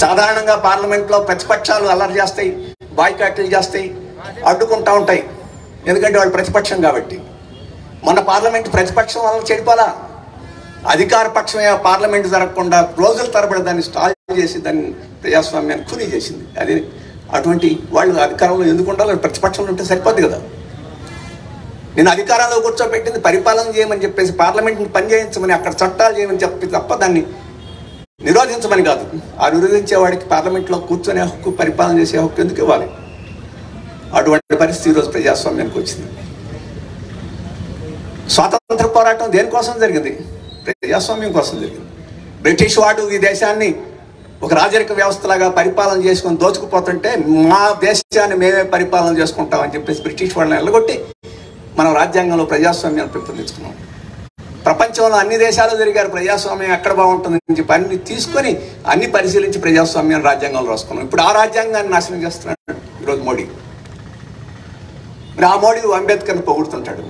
సాధారణంగా పార్లమెంట్లో ప్రతిపక్షాలు అల్లరి చేస్తాయి బాయ్కాట్లు చేస్తాయి అడ్డుకుంటా ఉంటాయి ఎందుకంటే వాళ్ళు ప్రతిపక్షం కాబట్టి మన పార్లమెంట్ ప్రతిపక్షం వల్ల చెడిపోలా అధికార పక్షమే ఆ పార్లమెంట్ జరగకుండా రోజుల తరబడి దాన్ని స్టాల్ చేసి దాన్ని ప్రజాస్వామ్యాన్ని ఖూనీ చేసింది అది అటువంటి వాళ్ళు అధికారంలో ఎందుకు ఉండాలి ప్రతిపక్షంలో ఉంటే సరిపోద్ది కదా నేను అధికారంలో కూర్చోబెట్టింది పరిపాలన చేయమని చెప్పేసి పార్లమెంట్ని పనిచేయించమని అక్కడ చట్టాలు చేయమని చెప్పి తప్ప దాన్ని నిరోధించమని కాదు ఆ నిరోధించే వాడికి పార్లమెంట్లో కూర్చొనే హక్కు పరిపాలన చేసే హక్కు ఎందుకు ఇవ్వాలి అటువంటి పరిస్థితి ఈరోజు ప్రజాస్వామ్యానికి వచ్చింది స్వాతంత్ర పోరాటం దేనికోసం జరిగింది ప్రజాస్వామ్యం కోసం జరిగింది బ్రిటిష్ వాడు ఈ దేశాన్ని ఒక రాజరిక వ్యవస్థలాగా పరిపాలన చేసుకొని దోచుకుపోతుంటే మా దేశాన్ని మేమే పరిపాలన చేసుకుంటామని చెప్పేసి బ్రిటిష్ వాళ్ళని వెళ్ళగొట్టి మనం రాజ్యాంగంలో ప్రజాస్వామ్యాన్ని పెంపొందించుకున్నాం ప్రపంచంలో అన్ని దేశాలు జరిగారు ప్రజాస్వామ్యం ఎక్కడ బాగుంటుందని చెప్పి అన్ని తీసుకొని అన్ని పరిశీలించి ప్రజాస్వామ్యాన్ని రాజ్యాంగంలో రాసుకున్నాం ఇప్పుడు ఆ రాజ్యాంగాన్ని నాశనం చేస్తున్నాడు ఈరోజు మోడీ మరి ఆ మోడీ అంబేద్కర్ని పొగుడుతుంటాడు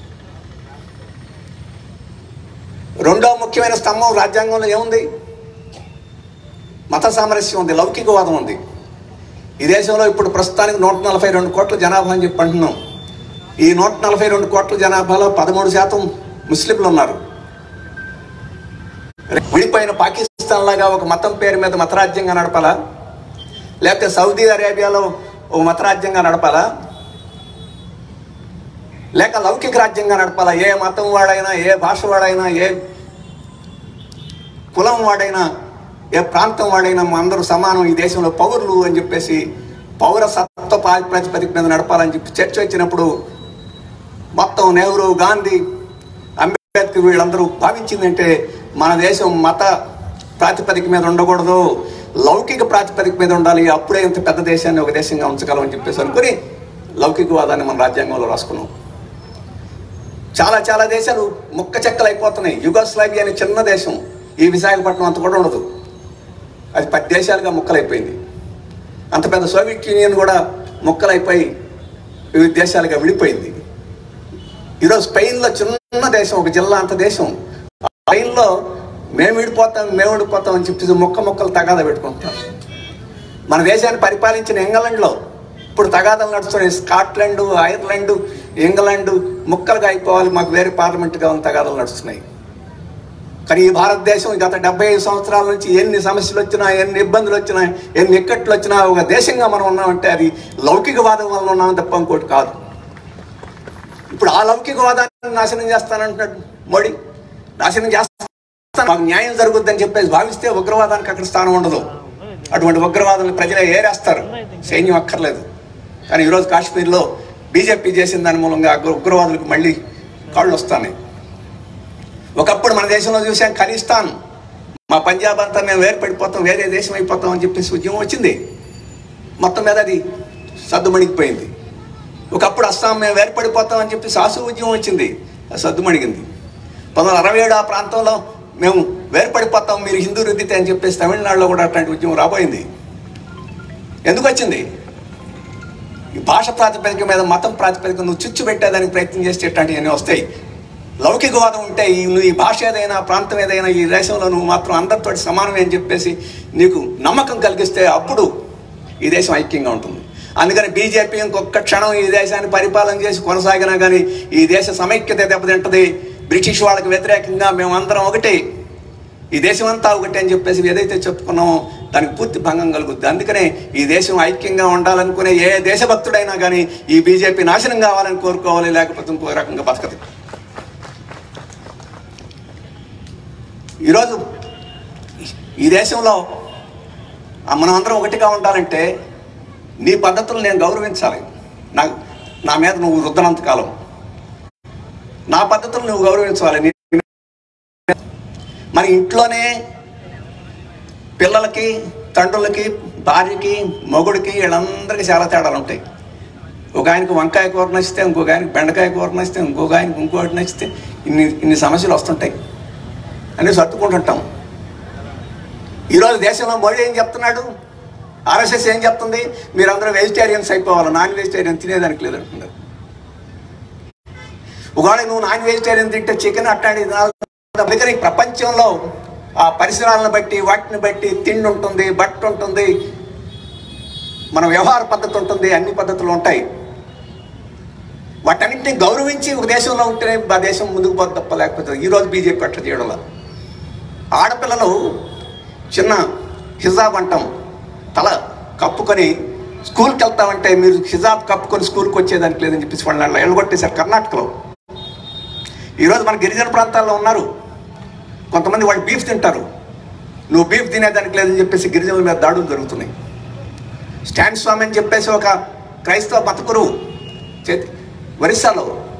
రెండో ముఖ్యమైన స్తంభం రాజ్యాంగంలో ఏముంది మత సామరస్యం ఉంది లౌకికవాదం ఉంది ఈ దేశంలో ఇప్పుడు ప్రస్తుతానికి నూట నలభై రెండు కోట్ల జనాభా అని చెప్పి అంటున్నాం ఈ నూట నలభై రెండు కోట్ల జనాభాలో పదమూడు శాతం ముస్లింలు ఉన్నారు విడిపోయిన పాకిస్తాన్ లాగా ఒక మతం పేరు మీద మతరాజ్యంగా నడపాలా లేకపోతే సౌదీ అరేబియాలో ఒక మతరాజ్యంగా నడపాలా లేక లౌకిక రాజ్యంగా నడపాలా ఏ మతం వాడైనా ఏ భాష వాడైనా ఏ కులం వాడైనా ఏ ప్రాంతం వాడైనా మా అందరూ సమానం ఈ దేశంలో పౌరులు అని చెప్పేసి పౌర సత్వ పా- ప్రాతిపదిక మీద నడపాలని చెప్పి చర్చ వచ్చినప్పుడు మొత్తం నెహ్రూ గాంధీ అంబేద్కర్ వీళ్ళందరూ భావించిందంటే మన దేశం మత ప్రాతిపదిక మీద ఉండకూడదు లౌకిక ప్రాతిపదిక మీద ఉండాలి అప్పుడే ఇంత పెద్ద దేశాన్ని ఒక దేశంగా ఉంచగలం అని చెప్పేసి అనుకుని లౌకికవాదాన్ని మన రాజ్యాంగంలో రాసుకున్నాం చాలా చాలా దేశాలు ముక్క చెక్కలు అయిపోతున్నాయి యుగోస్లావియా అనే చిన్న దేశం ఈ విశాఖపట్నం అంత కూడా ఉండదు అది పది దేశాలుగా ముక్కలైపోయింది అంత పెద్ద సోవియట్ యూనియన్ కూడా ముక్కలైపోయి వివిధ దేశాలుగా విడిపోయింది ఈరోజు స్పెయిన్లో చిన్న దేశం ఒక జిల్లా అంత దేశం ఆ స్పెయిన్లో మేము విడిపోతాం మేము విడిపోతాం అని చెప్పి మొక్క మొక్కలు తగాదా పెట్టుకుంటాం మన దేశాన్ని పరిపాలించిన ఇంగ్లాండ్లో ఇప్పుడు తగాదాలు నడుస్తున్నాయి స్కాట్లాండ్ ఐర్లాండ్ ఇంగ్లాండ్ ముక్కలుగా అయిపోవాలి మాకు వేరే పార్లమెంట్గా ఉన్న తగాదాలు నడుస్తున్నాయి కానీ ఈ భారతదేశం గత డెబ్బై ఐదు సంవత్సరాల నుంచి ఎన్ని సమస్యలు వచ్చినా ఎన్ని ఇబ్బందులు వచ్చినా ఎన్ని ఇక్కట్లు వచ్చినా ఒక దేశంగా మనం ఉన్నామంటే అది లౌకికవాదం వల్ల ఉన్నాం తప్ప ఇంకోటి కాదు ఇప్పుడు ఆ లౌకికవాదాన్ని నాశనం చేస్తానంటున్నాడు మోడీ నాశనం చేస్తాను మాకు న్యాయం జరుగుద్దని చెప్పేసి భావిస్తే ఉగ్రవాదానికి అక్కడ స్థానం ఉండదు అటువంటి ఉగ్రవాదాన్ని ప్రజలే ఏరేస్తారు సైన్యం అక్కర్లేదు కానీ ఈరోజు కాశ్మీర్లో బీజేపీ చేసిన దాని మూలంగా ఆ ఉగ్రవాదులకు మళ్ళీ కాళ్ళు వస్తాయి ఒకప్పుడు మన దేశంలో చూసాం ఖలిస్తాన్ మా పంజాబ్ అంతా మేము వేరుపడిపోతాం వేరే దేశం అయిపోతాం అని చెప్పేసి ఉద్యమం వచ్చింది మొత్తం మీద అది సద్దుమణిగిపోయింది ఒకప్పుడు అస్సాం మేము వేర్పడిపోతాం అని చెప్పి సాసు ఉద్యమం వచ్చింది అది సద్దుమణిగింది పంతొమ్మిది వందల అరవై ఏడు ఆ ప్రాంతంలో మేము వేర్పడిపోతాం మీరు హిందూ రుద్దితే అని చెప్పేసి తమిళనాడులో కూడా అట్లాంటి ఉద్యమం రాబోయింది ఎందుకు వచ్చింది ఈ భాష ప్రాతిపదిక మీద మతం ప్రాతిపదిక నువ్వు చిచ్చు పెట్టేదానికి ప్రయత్నం చేస్తే ఇట్లాంటివన్నీ వస్తాయి లౌకికవాదం ఉంటే ఈ నువ్వు ఈ భాష ఏదైనా ప్రాంతం ఏదైనా ఈ దేశంలో నువ్వు మాత్రం అందరితో సమానమే అని చెప్పేసి నీకు నమ్మకం కలిగిస్తే అప్పుడు ఈ దేశం ఐక్యంగా ఉంటుంది అందుకని బీజేపీ ఇంకొక క్షణం ఈ దేశాన్ని పరిపాలన చేసి కొనసాగినా కానీ ఈ దేశ సమైక్యత దెబ్బతింటది బ్రిటిష్ వాళ్ళకి వ్యతిరేకంగా మేమందరం ఒకటి ఈ దేశం అంతా ఒకటి అని చెప్పేసి ఏదైతే చెప్పుకున్నామో దానికి పూర్తి భంగం కలుగుద్ది అందుకనే ఈ దేశం ఐక్యంగా ఉండాలనుకునే ఏ దేశభక్తుడైనా కానీ ఈ బీజేపీ నాశనం కావాలని కోరుకోవాలి లేకపోతే ఇంకో రకంగా బతకదు ఈరోజు ఈ దేశంలో ఆ మనం అందరం ఒకటిగా ఉండాలంటే నీ పద్ధతులు నేను గౌరవించాలి నా నా మీద నువ్వు రుద్దనంత కాలం నా పద్ధతులు నువ్వు గౌరవించాలి నీ మన ఇంట్లోనే పిల్లలకి తండ్రులకి భార్యకి మొగుడికి వీళ్ళందరికీ చాలా తేడాలు ఉంటాయి ఒక ఆయనకు వంకాయ కూర నచ్చితే ఇంకొక ఆయనకు బెండకాయ కూర నచ్చితే ఇంకొక ఆయనకు ఇంకోటి నచ్చితే ఇన్ని ఇన్ని సమస్యలు వస్తుంటాయి అని సర్దుకుంటుంటాం ఈరోజు దేశంలో మోడీ ఏం చెప్తున్నాడు ఆర్ఎస్ఎస్ ఏం చెప్తుంది మీరందరూ వెజిటేరియన్స్ అయిపోవాలి నాన్ వెజిటేరియన్ తినేదానికి లేదంటున్నారు ఒకవేళ నువ్వు నాన్ వెజిటేరియన్ తింటే చికెన్ అట్లాంటిది తినాలి. అందుకని ఈ ప్రపంచంలో ఆ పరిసరాలను బట్టి వాటిని బట్టి తిండి ఉంటుంది బట్ట ఉంటుంది మన వ్యవహార పద్ధతి ఉంటుంది అన్ని పద్ధతులు ఉంటాయి వాటన్నింటినీ గౌరవించి ఒక దేశంలో ఉంటేనే ఆ దేశం ముందుకు పోతే తప్ప లేకపోతే ఈరోజు బీజేపీ అట్లా చేయడంలో ఆడపిల్లలు చిన్న హిజాబ్ అంటాం తల కప్పుకొని స్కూల్కి వెళ్తామంటే మీరు హిజాబ్ కప్పుకొని స్కూల్కి వచ్చేదానికి లేదని చెప్పేసి వాళ్ళని ఎల్లగొట్టేశారు కర్ణాటకలో ఈరోజు మన గిరిజన ప్రాంతాల్లో ఉన్నారు కొంతమంది వాళ్ళు బీఫ్ తింటారు నువ్వు బీఫ్ తినేదానికి లేదని చెప్పేసి గిరిజనుల మీద దాడులు జరుగుతున్నాయి స్టాండ్ స్వామి అని చెప్పేసి ఒక క్రైస్తవ మత గురువు చేతి ఒరిస్సాలో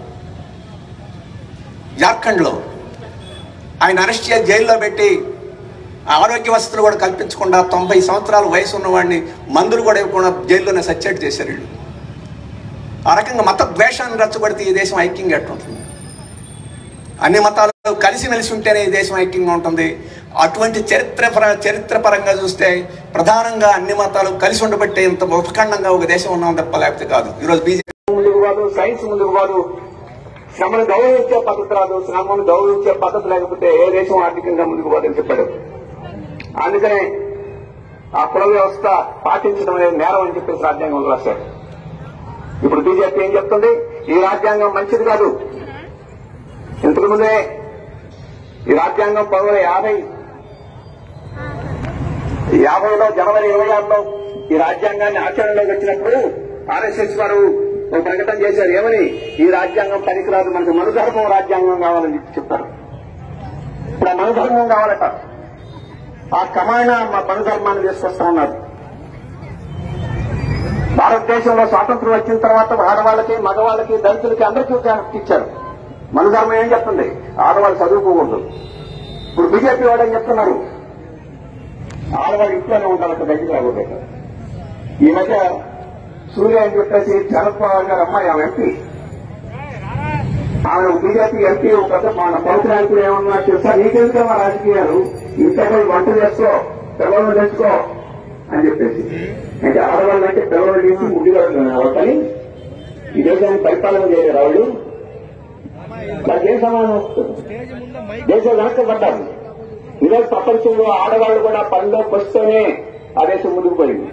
జార్ఖండ్లో ఆయన అరెస్ట్ చేసి జైల్లో పెట్టి ఆరోగ్య వసతులు కూడా కల్పించకుండా తొంభై సంవత్సరాల వయసు ఉన్నవాడిని మందులు కూడా ఇవ్వకుండా జైల్లోనే సచ్చేట్ చేశారు వీళ్ళు ఆ రకంగా మత ద్వేషాన్ని రచ్చగొడితే ఈ దేశం ఐక్యంగా ఎట్టుంటుంది అన్ని మతాలు కలిసిమెలిసి ఉంటేనే ఈ దేశం ఐక్యంగా ఉంటుంది అటువంటి చరిత్రపర చరిత్రపరంగా చూస్తే ప్రధానంగా అన్ని మతాలు కలిసి ఉండబట్టే ఇంత ఉపఖండంగా ఒక దేశం ఉన్నాం తప్ప లేకపోతే కాదు ఈరోజు బీజేపీ ముందుకు కాదు సైన్స్ ముందుకు కాదు శ్రమను గౌరవించే పద్ధతి రాదు శ్రమను గౌరవించే పద్ధతి లేకపోతే ఏ దేశం ఆర్థికంగా ముందుకు పోదని చెప్పాడు అందుకనే ఆ కుల వ్యవస్థ పాటించడం అనేది నేరం అని చెప్పేసి రాజ్యాంగంలో రాశారు ఇప్పుడు బీజేపీ ఏం చెప్తుంది ఈ రాజ్యాంగం మంచిది కాదు ఇంతకు ముందే ఈ రాజ్యాంగం పంతొమ్మిది వందల యాభై యాభైలో జనవరి ఇరవై ఆరులో ఈ రాజ్యాంగాన్ని ఆచరణలోకి వచ్చినప్పుడు ఆర్ఎస్ఎస్ వారు ఒక ప్రకటన చేశారు ఏమని ఈ రాజ్యాంగం పనికిరాదు మనకు మనుధర్మం రాజ్యాంగం కావాలని చెప్పి చెప్తారు ఇప్పుడు ఆ మనుధర్మం కావాలట ఆ క్రమాయణ మా మనుధర్మాన్ని తీసుకొస్తా ఉన్నారు భారతదేశంలో స్వాతంత్రం వచ్చిన తర్వాత ఆడవాళ్ళకి మగవాళ్ళకి దళితులకి అందరికీ ఒక హక్కు ఇచ్చారు మన ధర్మం ఏం చెప్తుంది ఆడవాళ్ళు చదువుకోకూడదు ఇప్పుడు బీజేపీ వాడు ఏం చెప్తున్నారు ఆడవాళ్ళు ఇంట్లోనే ఉండాలంట బయటికి రాకూడదు ఈ మధ్య సూర్య అని చెప్పేసి శరద్ పవార్ గారు అమ్మాయి ఆమె ఎంపీ ఆమె బీజేపీ ఎంపీ ఒక పెద్ద మన ప్రభుత్వ నాయకులు ఏమన్నా తెలుసా నీకెందుకమ్మా రాజకీయాలు ఇంట్లో పోయి వంట చేసుకో పిల్లలను తెచ్చుకో అని చెప్పేసి అంటే ఆడవాళ్ళు అంటే పిల్లలు తీసి ముడిగా కానీ ఈ దేశాన్ని పరిపాలన చేయలేరు వాళ్ళు వాళ్ళకి ఏం సమాధానం వస్తుంది దేశం వెనకబడ్డారు ఈరోజు ప్రపంచంలో ఆడవాళ్ళు కూడా పనిలోకి వస్తేనే ఆ దేశం ముందుకు పోయింది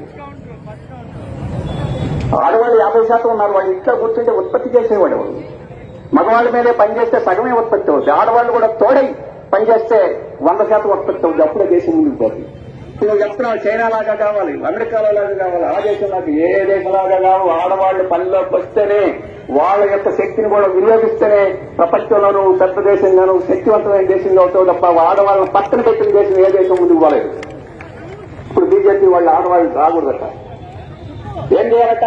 ఆడవాళ్ళు యాభై శాతం ఉన్నారు వాళ్ళు ఇంట్లో కూర్చుంటే ఉత్పత్తి చేసేవాడు వాళ్ళు మగవాళ్ళ మీదే పనిచేస్తే సగమే ఉత్పత్తి అవుతుంది ఆడవాళ్ళు కూడా తోడై పనిచేస్తే వంద శాతం ఉత్పత్తి అవుతుంది అప్పుడే దేశం ముందుకు పోతుంది ఇప్పుడు చెప్తున్నావు చైనా లాగా కావాలి అమెరికాలో లాగా కావాలి ఆ దేశం లాగా ఏ దేశంలాగా కావు ఆడవాళ్ళు పనిలోకి వస్తేనే వాళ్ళ యొక్క శక్తిని కూడా వినియోగిస్తేనే ప్రపంచంలోనూ పెద్ద దేశంగాను శక్తివంతమైన దేశంగా అవుతావు తప్ప ఆడవాళ్ళని పక్కన పెట్టిన దేశం ఏ దేశం ముందుకు పోలేదు ఇప్పుడు బీజేపీ వాళ్ళు ఆడవాళ్ళు రాకూడదట ఏం చేయాలట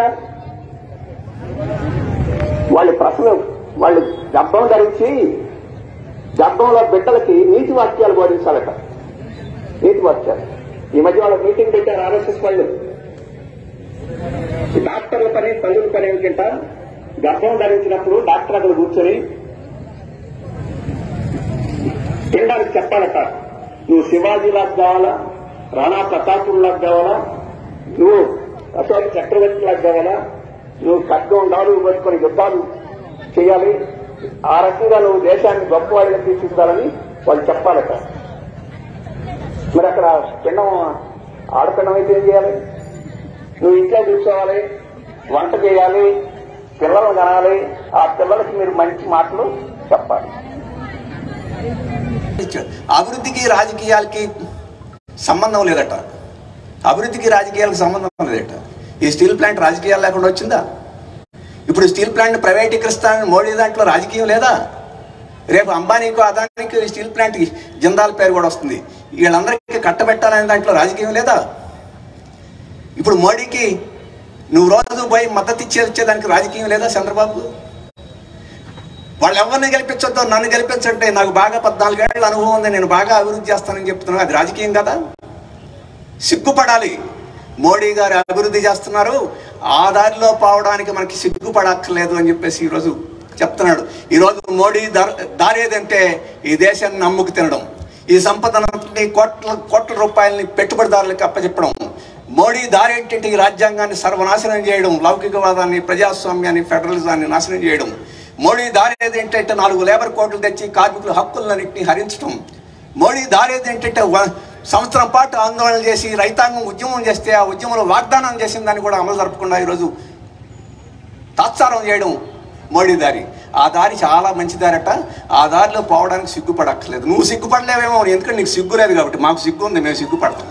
వాళ్ళు ప్రసవం వాళ్ళు గర్భం ధరించి గర్భంలో బిడ్డలకి నీతి వాక్యాలు బోధించాలట నీతి వాక్యాలు ఈ మధ్య వాళ్ళ మీటింగ్ పెట్టారు ఆర్ఎస్ఎస్ వాళ్ళు ఈ డాక్టర్ల పని తల్లుల పని ఏమిటంట గర్భం ధరించినప్పుడు డాక్టర్ అక్కడ కూర్చొని తినడానికి చెప్పాలట నువ్వు శివాజీలాగా కావాలా రాణా ప్రతాపుల్లాగా కావాలా నువ్వు అశోక చక్రవర్తిలాగా కావాలా నువ్వు ఖడ్గం దాడు పట్టుకొని యుద్ధాలు చేయాలి ఆ రకంగా నువ్వు దేశాన్ని గొప్పవాడిగా తీర్చిదిద్దాలని వాళ్ళు చెప్పాలట మరి అక్కడ పిండం ఆడపిండం అయితే ఏం చేయాలి నువ్వు ఇంట్లో కూర్చోవాలి వంట చేయాలి పిల్లలు కనాలి ఆ పిల్లలకి మీరు మంచి మాటలు చెప్పాలి అభివృద్ధికి రాజకీయాలకి సంబంధం లేదట అభివృద్ధికి రాజకీయాలకు సంబంధం లేదట ఈ స్టీల్ ప్లాంట్ రాజకీయాలు లేకుండా వచ్చిందా ఇప్పుడు స్టీల్ ప్లాంట్ ప్రైవేటీకరిస్తానని మోడీ దాంట్లో రాజకీయం లేదా రేపు అంబానీకు అదానికి స్టీల్ ప్లాంట్ జిందాల్ పేరు కూడా వస్తుంది వీళ్ళందరికీ కట్టబెట్టాలనే దాంట్లో రాజకీయం లేదా ఇప్పుడు మోడీకి నువ్వు రోజు పోయి మద్దతు ఇచ్చే వచ్చేదానికి రాజకీయం లేదా చంద్రబాబు వాళ్ళు ఎవరిని గెలిపించొద్దో నన్ను గెలిపించంటే నాకు బాగా పద్నాలుగేళ్ల అనుభవం ఉంది నేను బాగా అభివృద్ధి చేస్తానని చెప్తున్నాను అది రాజకీయం కదా సిగ్గుపడాలి మోడీ గారు అభివృద్ధి చేస్తున్నారు ఆ దారిలో పోవడానికి మనకి సిగ్గుపడక్కర్లేదు అని చెప్పేసి ఈరోజు చెప్తున్నాడు ఈరోజు మోడీ దారి దారి ఏదంటే ఈ దేశాన్ని నమ్ముకు తినడం ఈ సంపదనంతని కోట్ల కోట్ల రూపాయలని పెట్టుబడిదారులకు అప్పచెప్పడం మోడీ దారి ఏంటంటే ఈ రాజ్యాంగాన్ని సర్వనాశనం చేయడం లౌకికవాదాన్ని ప్రజాస్వామ్యాన్ని ఫెడరలిజాన్ని నాశనం చేయడం మోడీ దారి ఏదేంటంటే నాలుగు లేబర్ కోట్లు తెచ్చి కార్మికుల హక్కులన్నింటినీ హరించడం మోడీ దారి ఏంటంటే వ- సంవత్సరం పాటు ఆందోళన చేసి రైతాంగం ఉద్యమం చేస్తే ఆ ఉద్యమంలో వాగ్దానం చేసిన దాన్ని కూడా అమలు జరపకుండా ఈరోజు తాత్సారం చేయడం మోడీ దారి ఆ దారి చాలా మంచి దారట ఆ దారిలో పోవడానికి సిగ్గుపడక్కర్లేదు నువ్వు సిగ్గుపడలేవేమో ఎందుకంటే నీకు సిగ్గు లేదు కాబట్టి మాకు సిగ్గు ఉంది మేము సిగ్గుపడతాం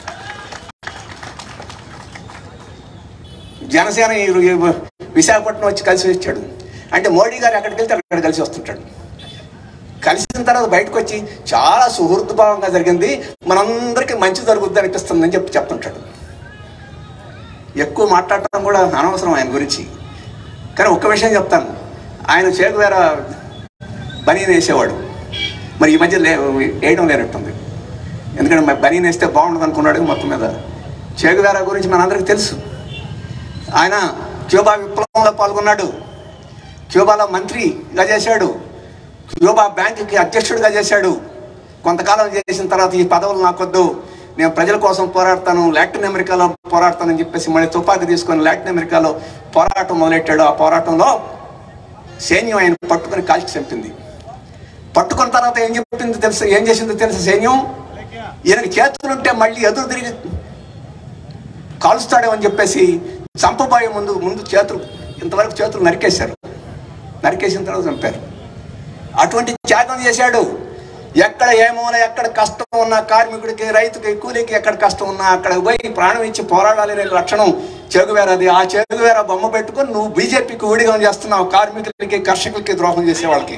జనసేన ఈ ఈ విశాఖపట్నం వచ్చి కలిసి వచ్చాడు అంటే మోడీ గారు ఎక్కడికి వెళ్తే అక్కడ కలిసి వస్తుంటాడు కలిసిన తర్వాత బయటకు వచ్చి చాలా సుహృద్భావంగా జరిగింది మనందరికీ మంచి జరుగుద్ది అనిపిస్తుందని చెప్పి చెప్తుంటాడు ఎక్కువ మాట్లాడటం కూడా అనవసరం ఆయన గురించి కానీ ఒక్క విషయం చెప్తాను ఆయన చేకువేర బనీని వేసేవాడు మరి ఈ మధ్య లే వేయడం లేనట్టుంది ఎందుకంటే మరి బనీని వేస్తే బాగుండదు అనుకున్నాడు మొత్తం మీద చేకువేర గురించి మనందరికీ తెలుసు ఆయన క్యూబా విప్లవంలో పాల్గొన్నాడు క్యూబాలో మంత్రిగా చేశాడు క్యూబా బ్యాంకుకి అధ్యక్షుడిగా చేశాడు కొంతకాలం చేసిన తర్వాత ఈ పదవులు నాకొద్దు నేను ప్రజల కోసం పోరాడతాను లాటిన్ అమెరికాలో పోరాడతానని చెప్పేసి మళ్ళీ తుపాకీ తీసుకొని లాటిన్ అమెరికాలో పోరాటం మొదలెట్టాడు ఆ పోరాటంలో సైన్యం ఆయన పట్టుకొని కాల్చి చంపింది పట్టుకున్న తర్వాత ఏం చెప్పింది తెలుసు ఏం చేసిందో తెలుసు సైన్యం ఈయనకి చేతులుంటే మళ్ళీ ఎదురు తిరిగి కాలుస్తాడేమని చెప్పేసి చంపబోయే ముందు ముందు చేతులు ఇంతవరకు చేతులు నరికేశారు నరికేసిన తర్వాత చంపారు అటువంటి త్యాగం చేశాడు ఎక్కడ ఏ మూల ఎక్కడ కష్టం ఉన్నా కార్మికుడికి రైతుకి కూలీకి ఎక్కడ కష్టం ఉన్నా అక్కడ పోయి ప్రాణం ఇచ్చి పోరాడాలనే లక్షణం చెగువేరది ఆ చెగువేర బొమ్మ పెట్టుకొని నువ్వు బీజేపీకి ఊడిగం చేస్తున్నావు కార్మికులకి కర్షకులకి ద్రోహం చేసే వాళ్ళకి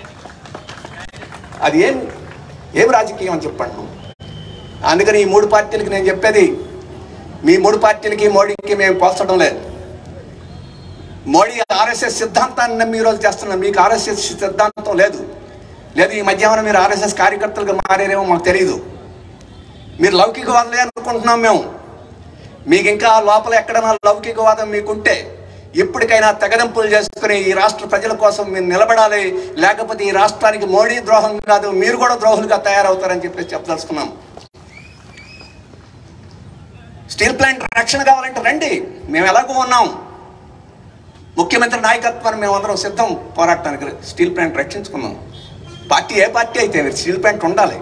అది ఏం ఏం రాజకీయం అని చెప్పండి నువ్వు అందుకని ఈ మూడు పార్టీలకి నేను చెప్పేది మీ మూడు పార్టీలకి మోడీకి మేము పోల్చడం లేదు మోడీ ఆర్ఎస్ఎస్ సిద్ధాంతాన్ని నమ్మి ఈరోజు చేస్తున్నాం మీకు ఆర్ఎస్ఎస్ సిద్ధాంతం లేదు లేదు ఈ మధ్యాహ్నం మీరు ఆర్ఎస్ఎస్ కార్యకర్తలుగా మారేరేమో మాకు తెలియదు మీరు లౌకికవాదులే అనుకుంటున్నాం మేము మీకు ఇంకా లోపల ఎక్కడైనా లౌకికవాదం మీకుంటే ఇప్పటికైనా తెగదెంపులు చేసుకుని ఈ రాష్ట్ర ప్రజల కోసం మీరు నిలబడాలి లేకపోతే ఈ రాష్ట్రానికి మోడీ ద్రోహం కాదు మీరు కూడా ద్రోహులుగా తయారవుతారని చెప్పేసి చెప్పదలుచుకున్నాం స్టీల్ ప్లాంట్ రక్షణ కావాలంటే రండి మేము ఎలాగో ఉన్నాం ముఖ్యమంత్రి నాయకత్వాన్ని మేమందరం సిద్ధం పోరాటానికి స్టీల్ ప్లాంట్ రక్షించుకున్నాం పార్టీ ఏ పార్టీ అయితే మీరు స్టీల్ ప్లాంట్ ఉండాలి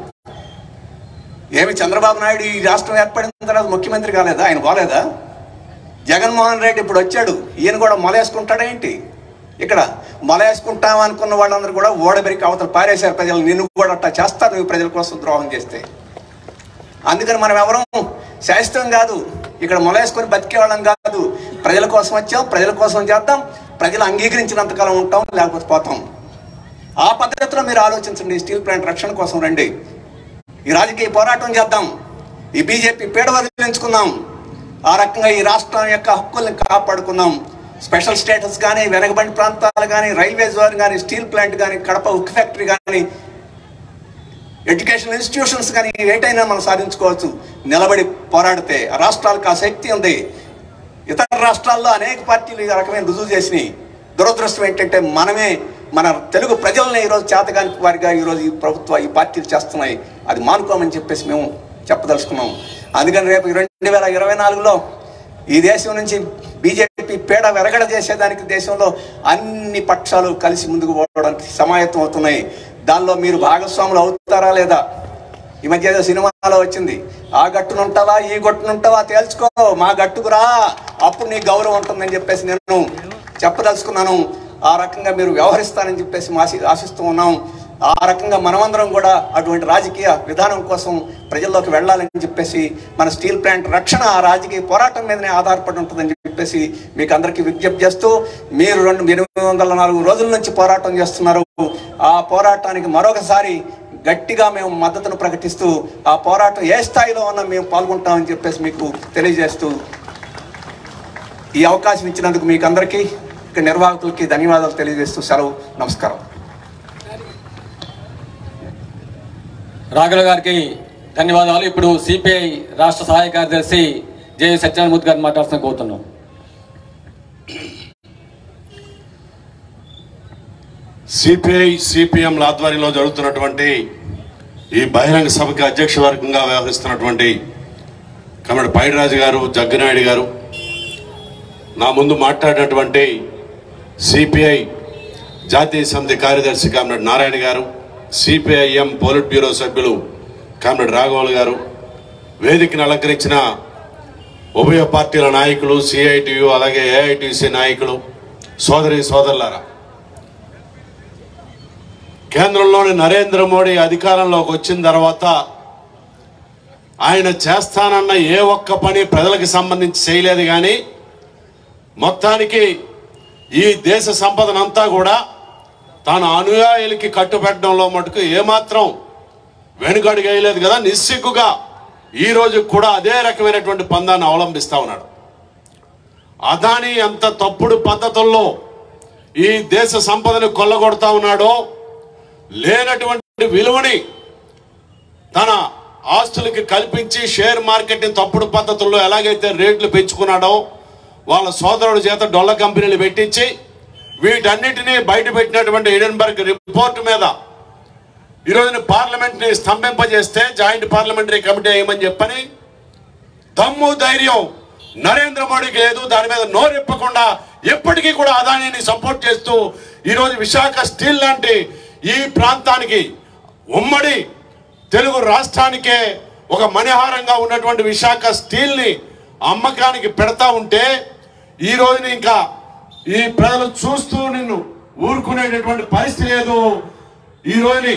ఏమి చంద్రబాబు నాయుడు ఈ రాష్ట్రం ఏర్పడిన తర్వాత ముఖ్యమంత్రి కాలేదా ఆయన పోలేదా జగన్మోహన్ రెడ్డి ఇప్పుడు వచ్చాడు ఈయన కూడా మొలేసుకుంటాడేంటి ఇక్కడ మొలేసుకుంటాం అనుకున్న వాళ్ళందరూ కూడా ఓడబెరికి అవతల పారేశారు ప్రజలు నిన్ను కూడా అట్టా చేస్తారు నువ్వు ప్రజల కోసం ద్రోహం చేస్తే అందుకని మనం ఎవరం శాశ్వతం కాదు ఇక్కడ మొలేసుకొని బతికే వాళ్ళం కాదు ప్రజల కోసం వచ్చాం ప్రజల కోసం చేద్దాం ప్రజలు అంగీకరించినంతకాలం ఉంటాం లేకపోతే పోతాం ఆ పద్ధతిలో మీరు ఆలోచించండి స్టీల్ ప్లాంట్ రక్షణ కోసం రండి ఈ రాజకీయ పోరాటం చేద్దాం ఈ బీజేపీ పీడ వదిలించుకుందాం ఆ రకంగా ఈ రాష్ట్రం యొక్క హక్కుల్ని కాపాడుకుందాం స్పెషల్ స్టేటస్ కానీ వెనకబడి ప్రాంతాలు కానీ రైల్వే జోన్ కానీ స్టీల్ ప్లాంట్ కానీ కడప ఉక్కు ఫ్యాక్టరీ కానీ ఎడ్యుకేషన్ ఇన్స్టిట్యూషన్స్ కానీ ఏటైనా మనం సాధించుకోవచ్చు నిలబడి పోరాడితే ఆ రాష్ట్రాలకు ఆ శక్తి ఉంది ఇతర రాష్ట్రాల్లో అనేక పార్టీలు ఈ రకమైన రుజువు చేసినాయి దురదృష్టం ఏంటంటే మనమే మన తెలుగు ప్రజల్ని ఈరోజు చేతగాని వారిగా ఈరోజు ఈ ప్రభుత్వ ఈ పార్టీలు చేస్తున్నాయి అది మానుకోమని చెప్పేసి మేము చెప్పదలుచుకున్నాం అందుకని రేపు రెండు వేల ఇరవై నాలుగులో ఈ దేశం నుంచి బీజేపీ పీడ వెరగడ చేసేదానికి దేశంలో అన్ని పక్షాలు కలిసి ముందుకు పోవడానికి సమాయత్తం అవుతున్నాయి దానిలో మీరు భాగస్వాములు అవుతారా లేదా ఈ మధ్య ఏదో సినిమాలో వచ్చింది ఆ గట్టునుంటావా ఈ గట్టునుంటావా తేల్చుకో మా గట్టుకు రా అప్పుడు నీ గౌరవం ఉంటుందని చెప్పేసి నేను చెప్పదలుచుకున్నాను ఆ రకంగా మీరు వ్యవహరిస్తారని చెప్పేసి ఆశి ఆశిస్తూ ఉన్నాం ఆ రకంగా మనమందరం కూడా అటువంటి రాజకీయ విధానం కోసం ప్రజల్లోకి వెళ్ళాలని చెప్పేసి మన స్టీల్ ప్లాంట్ రక్షణ ఆ రాజకీయ పోరాటం మీదనే ఆధారపడి ఉంటుందని చెప్పేసి మీకు అందరికీ విజ్ఞప్తి చేస్తూ మీరు రెండు ఎనిమిది వందల నాలుగు రోజుల నుంచి పోరాటం చేస్తున్నారు ఆ పోరాటానికి మరొకసారి గట్టిగా మేము మద్దతును ప్రకటిస్తూ ఆ పోరాటం ఏ స్థాయిలో ఉన్నా మేము పాల్గొంటామని చెప్పేసి మీకు తెలియజేస్తూ ఈ అవకాశం ఇచ్చినందుకు మీకు అందరికీ ఇక్కడ నిర్వాహకులకి ధన్యవాదాలు తెలియజేస్తూ సెలవు నమస్కారం రాఘవ గారికి ధన్యవాదాలు ఇప్పుడు సిపిఐ రాష్ట్ర సహాయ కార్యదర్శి జే సత్యనారాయణమూర్తి గారిని మాట్లాడుతున్న కోరుతున్నాం సిపిఐ సిపిఎంల ఆధ్వర్యంలో జరుగుతున్నటువంటి ఈ బహిరంగ సభకి అధ్యక్ష వర్గంగా వ్యవహరిస్తున్నటువంటి కమరెడ్డి పైడిరాజు గారు జగ్గనాయుడు గారు నా ముందు మాట్లాడినటువంటి సిపిఐ జాతీయ సమితి కార్యదర్శి కామరెడ్డి Narayana garu CPIM politburo సభ్యులు కామ్రేడ్ రాఘవల్ గారు వేదికను అలంకరించిన ఉభయ పార్టీల నాయకులు సిఐటియు అలాగే ఏఐటిసి నాయకులు సోదరి సోదరులారా కేంద్రంలోని నరేంద్ర మోడీ అధికారంలోకి వచ్చిన తర్వాత ఆయన చేస్తానన్న ఏ ఒక్క పని ప్రజలకు సంబంధించి చేయలేదు కానీ మొత్తానికి ఈ దేశ సంపదనంతా కూడా తన అనుయాయులకి కట్టుబెట్టడంలో మటుకు ఏమాత్రం వెనుకడుగు వేయలేదు కదా నిస్సిగ్గుగా ఈ రోజు కూడా అదే రకమైనటువంటి పందాన్ని అవలంబిస్తా ఉన్నాడు అదాని ఎంత తప్పుడు పద్ధతుల్లో ఈ దేశ సంపదను కొల్లగొడతా ఉన్నాడో లేనటువంటి విలువని తన ఆస్తులకి కల్పించి షేర్ మార్కెట్ని తప్పుడు పద్ధతుల్లో ఎలాగైతే రేట్లు పెంచుకున్నాడో వాళ్ళ సోదరుడి చేత డొల్ల కంపెనీలు పెట్టించి వీటన్నిటినీ బయట పెట్టినటువంటి ఎడెన్బర్గ్ రిపోర్ట్ మీద ఈ రోజున పార్లమెంట్ ని స్తంభింపజేస్తే జాయింట్ పార్లమెంటరీ కమిటీ వేయమని చెప్పని దమ్ము ధైర్యం నరేంద్ర మోడీకి లేదు దాని మీద నోరెప్పకుండా ఎప్పటికీ కూడా అదానిని సపోర్ట్ చేస్తూ ఈరోజు విశాఖ స్టీల్ లాంటి ఈ ప్రాంతానికి ఉమ్మడి తెలుగు రాష్ట్రానికే ఒక మణిహారంగా ఉన్నటువంటి విశాఖ స్టీల్ ని అమ్మకానికి పెడతా ఉంటే ఈ రోజున ఇంకా ఈ ప్రజలు చూస్తూ నిన్ను ఊరుకునేటటువంటి పరిస్థితి లేదు ఈ రోజుని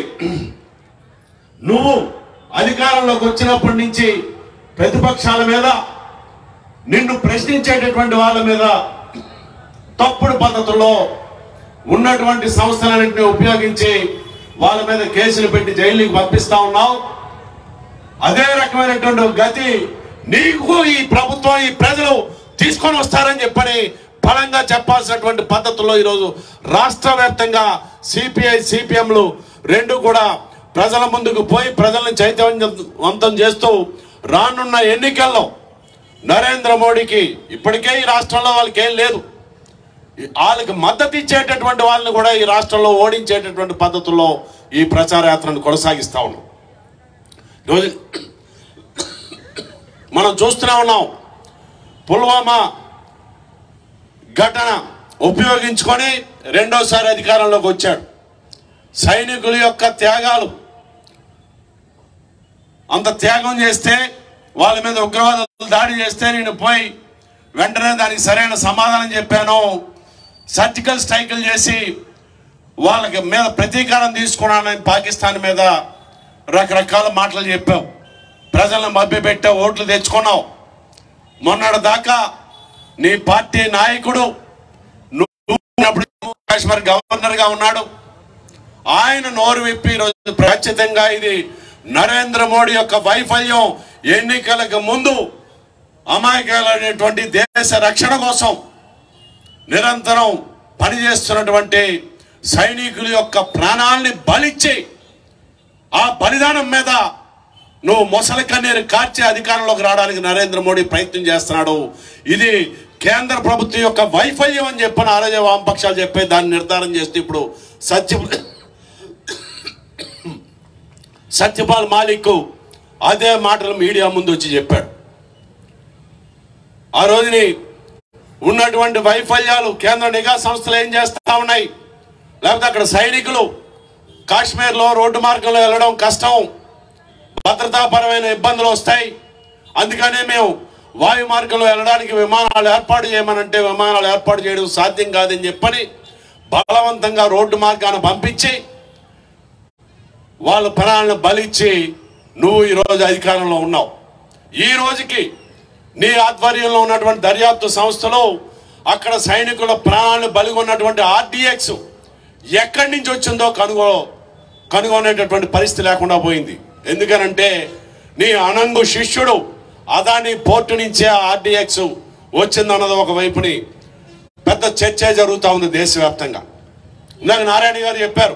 నువ్వు అధికారంలోకి వచ్చినప్పటి నుంచి ప్రతిపక్షాల మీద నిన్ను ప్రశ్నించేటటువంటి వాళ్ళ మీద తప్పుడు పద్ధతుల్లో ఉన్నటువంటి సంస్థలన్నింటినీ ఉపయోగించి వాళ్ళ మీద కేసులు పెట్టి జైలుకి పంపిస్తా ఉన్నావు అదే రకమైనటువంటి గతి నీకు ఈ ప్రభుత్వం ఈ ప్రజలు తీసుకొని వస్తారని చెప్పని బలంగా చెప్పాల్సినటువంటి పద్ధతుల్లో ఈరోజు రాష్ట్ర వ్యాప్తంగా సిపిఐ సిపిఎంలు రెండు కూడా ప్రజల ముందుకు పోయి ప్రజలను చైతన్యవంతం చేస్తూ రానున్న ఎన్నికల్లో నరేంద్ర మోడీకి ఇప్పటికే ఈ రాష్ట్రంలో వాళ్ళకి ఏం లేదు వాళ్ళకి మద్దతు ఇచ్చేటటువంటి వాళ్ళని కూడా ఈ రాష్ట్రంలో ఓడించేటటువంటి పద్ధతుల్లో ఈ ప్రచార యాత్రను కొనసాగిస్తా ఉన్నాం రోజు మనం చూస్తూనే ఉన్నాం పుల్వామా ఘటన ఉపయోగించుకొని రెండోసారి అధికారంలోకి వచ్చాడు సైనికుల యొక్క త్యాగాలు అంత త్యాగం చేస్తే వాళ్ళ మీద ఉగ్రవాదులు దాడి చేస్తే నేను పోయి వెంటనే దానికి సరైన సమాధానం చెప్పాను సర్జికల్ స్ట్రైకులు చేసి వాళ్ళకి మీద ప్రతీకారం తీసుకున్నానని పాకిస్తాన్ మీద రకరకాల మాటలు చెప్పావు ప్రజలను మభ్యపెట్టావు ఓట్లు తెచ్చుకున్నావు మొన్నటి దాకా నీ పార్టీ నాయకుడు నువ్వు ఉన్నప్పుడు జమ్మూ కాశ్మీర్ గవర్నర్ గా ఉన్నాడు ఆయన నోరు విప్పి ఈరోజు ఖచ్చితంగా ఇది నరేంద్ర మోడీ యొక్క వైఫల్యం ఎన్నికలకు ముందు అమాయకులైనటువంటి దేశ రక్షణ కోసం నిరంతరం పనిచేస్తున్నటువంటి సైనికుల యొక్క ప్రాణాల్ని బలిచ్చి ఆ బలిదానం మీద నువ్వు మొసలి కన్నీరు కార్చే అధికారంలోకి రావడానికి నరేంద్ర మోడీ ప్రయత్నం చేస్తున్నాడు ఇది కేంద్ర ప్రభుత్వం యొక్క వైఫల్యం అని చెప్పిన ఆరోగ్య వామపక్షాలు చెప్పే దాన్ని నిర్ధారణ చేస్తూ ఇప్పుడు సత్య సత్యపాల్ మాలిక్ అదే మాటలు మీడియా ముందు వచ్చి చెప్పాడు ఆ రోజుని ఉన్నటువంటి వైఫల్యాలు కేంద్ర నిఘా సంస్థలు ఏం చేస్తా ఉన్నాయి లేకపోతే అక్కడ సైనికులు కాశ్మీర్లో రోడ్డు మార్గంలో వెళ్ళడం కష్టం భద్రతాపరమైన ఇబ్బందులు వస్తాయి అందుకనే మేము వాయు మార్గంలో వెళ్ళడానికి విమానాలు ఏర్పాటు చేయమనంటే విమానాలు ఏర్పాటు చేయడం సాధ్యం కాదని చెప్పని బలవంతంగా రోడ్డు మార్గాన్ని పంపించి వాళ్ళ ప్రాణాలను బలిచ్చి నువ్వు ఈరోజు అధికారంలో ఉన్నావు ఈ రోజుకి నీ ఆధ్వర్యంలో ఉన్నటువంటి దర్యాప్తు సంస్థలు అక్కడ సైనికుల ప్రాణాలను బలిగొన్నటువంటి ఆర్డిఎక్స్ ఎక్కడి నుంచి వచ్చిందో కనుగో కనుగొనేటటువంటి పరిస్థితి లేకుండా పోయింది ఎందుకనంటే నీ అనంగు శిష్యుడు అదాని పోర్టు నుంచే ఆర్డిఎక్స్ వచ్చిందన్నది ఒక వైపుని పెద్ద చర్చ జరుగుతూ ఉంది దేశవ్యాప్తంగా ఇందాక నారాయణ గారు చెప్పారు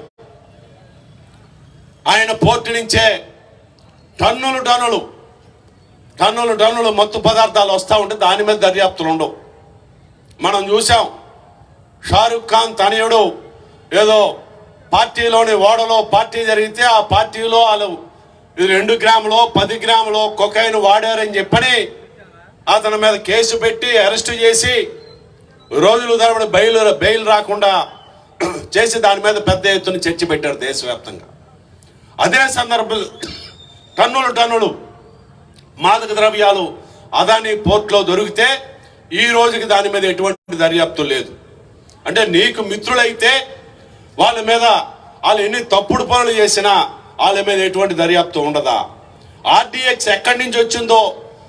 ఆయన పోర్టు నుంచే టన్నులు టన్నులు టన్నులు టన్నులు మత్తు పదార్థాలు వస్తూ ఉంటే దాని మీద దర్యాప్తులు ఉండవు మనం చూసాం షారుఖ్ ఖాన్ తనయుడు ఏదో పార్టీలోని ఓడలో పార్టీ జరిగితే ఆ పార్టీలో వాళ్ళు ఇది రెండు గ్రాములో పది గ్రాములో కొకైన్ వాడారని చెప్పని అతని మీద కేసు పెట్టి అరెస్ట్ చేసి రోజులు తరబడి బెయిల్ బెయిల్ రాకుండా చేసి దాని మీద పెద్ద ఎత్తున చర్చ పెట్టారు దేశవ్యాప్తంగా అదే సందర్భంలో టన్నులు టన్నులు మాదక ద్రవ్యాలు అదాని పోర్ట్లో దొరికితే ఈ రోజుకి దాని మీద ఎటువంటి దర్యాప్తు లేదు అంటే నీకు మిత్రులైతే వాళ్ళ మీద వాళ్ళు ఎన్ని తప్పుడు పనులు చేసినా వాళ్ళ మీద ఎటువంటి దర్యాప్తు ఉండదా ఆర్డీఎక్స్ ఎక్కడి నుంచి వచ్చిందో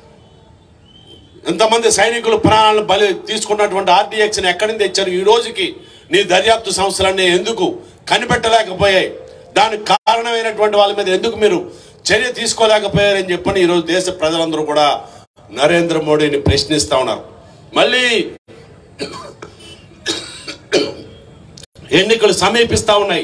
ఇంతమంది సైనికులు ప్రాణాలను బలి తీసుకున్నటువంటి ఆర్డీఎక్స్ని ఎక్కడి నుంచి తెచ్చారు ఈ రోజుకి నీ దర్యాప్తు సంస్థలన్నీ ఎందుకు కనిపెట్టలేకపోయాయి దానికి కారణమైనటువంటి వాళ్ళ మీద ఎందుకు మీరు చర్య తీసుకోలేకపోయారని చెప్పని ఈరోజు దేశ ప్రజలందరూ కూడా నరేంద్ర మోడీని ప్రశ్నిస్తా ఉన్నారు మళ్ళీ ఎన్నికలు సమీపిస్తా ఉన్నాయి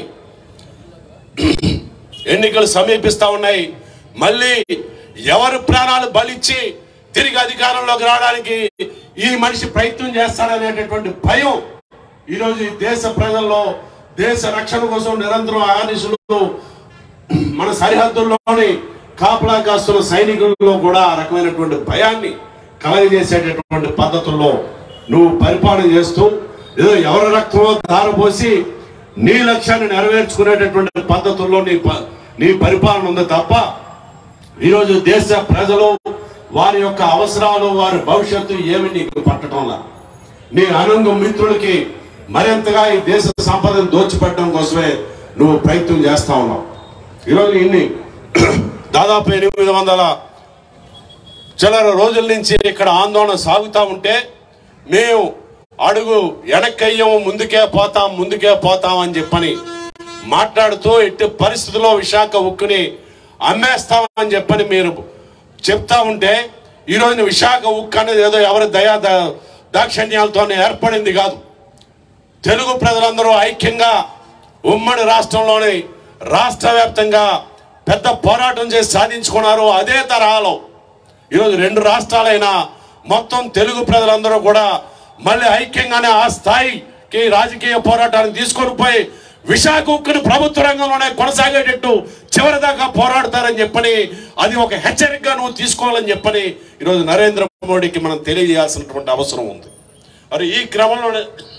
ఎన్నికలు సమీపిస్తా ఉన్నాయి మళ్ళీ ఎవరు ప్రాణాలు బలిచ్చి తిరిగి అధికారంలోకి రావడానికి ఈ మనిషి ప్రయత్నం చేస్తాడనేటటువంటి భయం ఈరోజు ఈ దేశ ప్రజల్లో దేశ రక్షణ కోసం నిరంతరం ఆనిసులు మన సరిహద్దుల్లోని కాపలా కాస్తున్న సైనికుల్లో కూడా ఆ రకమైనటువంటి భయాన్ని కలగజేసేటటువంటి పద్ధతుల్లో నువ్వు పరిపాలన చేస్తూ ఏదో ఎవరి రక్తమో దారపోసి నీ లక్ష్యాన్ని నెరవేర్చుకునేటటువంటి పద్ధతుల్లో నీ ప- నీ పరిపాలన ఉంది తప్ప ఈరోజు దేశ ప్రజలు వారి యొక్క అవసరాలు వారి భవిష్యత్తు ఏమి నీకు పట్టడంలా నీ అనుంగు మిత్రులకి మరింతగా ఈ దేశ సంపదను దోచిపెట్టడం కోసమే నువ్వు ప్రయత్నం చేస్తా ఉన్నావు ఈరోజు ఇన్ని దాదాపు ఎనిమిది వందల చిల్లర రోజుల నుంచి ఇక్కడ ఆందోళన సాగుతూ ఉంటే మేము అడుగు వెనక్కయ్యము ముందుకే పోతాం ముందుకే పోతాం అని చెప్పని మాట్లాడుతూ ఎట్టి పరిస్థితుల్లో విశాఖ ఉక్కుని అమ్మేస్తామని చెప్పని మీరు చెప్తా ఉంటే ఈ రోజున విశాఖ ఉక్కు అనేది ఏదో ఎవరి దయా దా- దాక్షిణ్యాలతోనే ఏర్పడింది కాదు తెలుగు ప్రజలందరూ ఐక్యంగా ఉమ్మడి రాష్ట్రంలోని రాష్ట్ర వ్యాప్తంగా పెద్ద పోరాటం చేసి సాధించుకున్నారు అదే తరహాలో ఈరోజు రెండు రాష్ట్రాలైన మొత్తం తెలుగు ప్రజలందరూ కూడా మళ్ళీ ఐక్యంగానే ఆ స్థాయికి రాజకీయ పోరాటాన్ని తీసుకొని పోయి విశాఖ ఉక్కుని ప్రభుత్వ రంగంలోనే కొనసాగేటట్టు చివరి దాకా పోరాడతారని చెప్పని అది ఒక హెచ్చరికగా నువ్వు తీసుకోవాలని చెప్పని ఈరోజు నరేంద్ర మోడీకి మనం తెలియజేయాల్సినటువంటి అవసరం ఉంది మరి ఈ క్రమంలోనే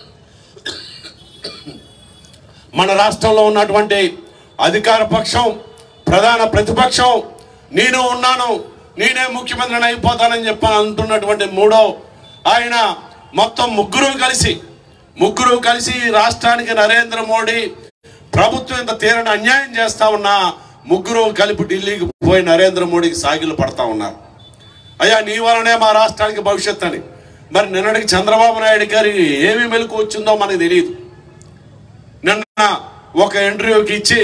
మన రాష్ట్రంలో ఉన్నటువంటి అధికార పక్షం ప్రధాన ప్రతిపక్షం నేను ఉన్నాను నేనే ముఖ్యమంత్రిని అయిపోతానని చెప్పని అంటున్నటువంటి మూడో ఆయన మొత్తం ముగ్గురు కలిసి ముగ్గురు కలిసి ఈ రాష్ట్రానికి నరేంద్ర మోడీ ప్రభుత్వం ఇంత తీరని అన్యాయం చేస్తా ఉన్నా ముగ్గురు కలిపి ఢిల్లీకి పోయి నరేంద్ర మోడీకి సాగిలు పడతా ఉన్నారు అయ్యా నీ వలనే మా రాష్ట్రానికి భవిష్యత్ అని మరి నిన్నటికి చంద్రబాబు నాయుడు గారి ఏమి మెలకు వచ్చిందో మనకు తెలియదు నిన్న ఒక ఇంటర్వ్యూకి ఇచ్చి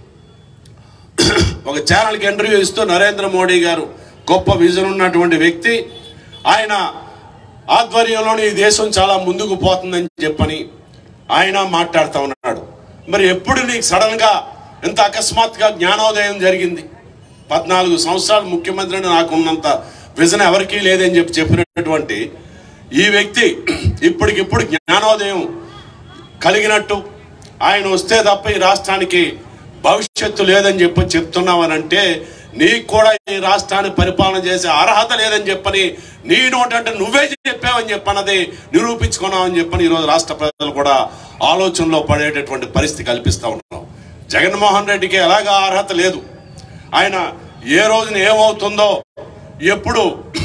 ఒక ఛానల్కి ఇంటర్వ్యూ ఇస్తూ నరేంద్ర మోడీ గారు గొప్ప విజన్ ఉన్నటువంటి వ్యక్తి ఆయన ఆధ్వర్యంలోని ఈ దేశం చాలా ముందుకు పోతుందని చెప్పని ఆయన మాట్లాడుతూ ఉన్నాడు మరి ఎప్పుడు నీకు సడన్ గా ఎంత అకస్మాత్తుగా జ్ఞానోదయం జరిగింది పద్నాలుగు సంవత్సరాలు ముఖ్యమంత్రిని నాకు ఉన్నంత విజన్ ఎవరికీ లేదని చెప్పి చెప్పినటువంటి ఈ వ్యక్తి ఇప్పటికిప్పుడు జ్ఞానోదయం కలిగినట్టు ఆయన వస్తే తప్ప ఈ రాష్ట్రానికి భవిష్యత్తు లేదని చెప్పి చెప్తున్నావనంటే నీకు కూడా ఈ రాష్ట్రాన్ని పరిపాలన చేసే అర్హత లేదని చెప్పని నీ నోటంటే నువ్వే చెప్పావని చెప్పన్నది నిరూపించుకున్నావని చెప్పని ఈరోజు రాష్ట్ర ప్రజలు కూడా ఆలోచనలో పడేటటువంటి పరిస్థితి కల్పిస్తా ఉన్నాం జగన్మోహన్ రెడ్డికి ఎలాగా అర్హత లేదు ఆయన ఏ రోజున ఏమవుతుందో ఎప్పుడు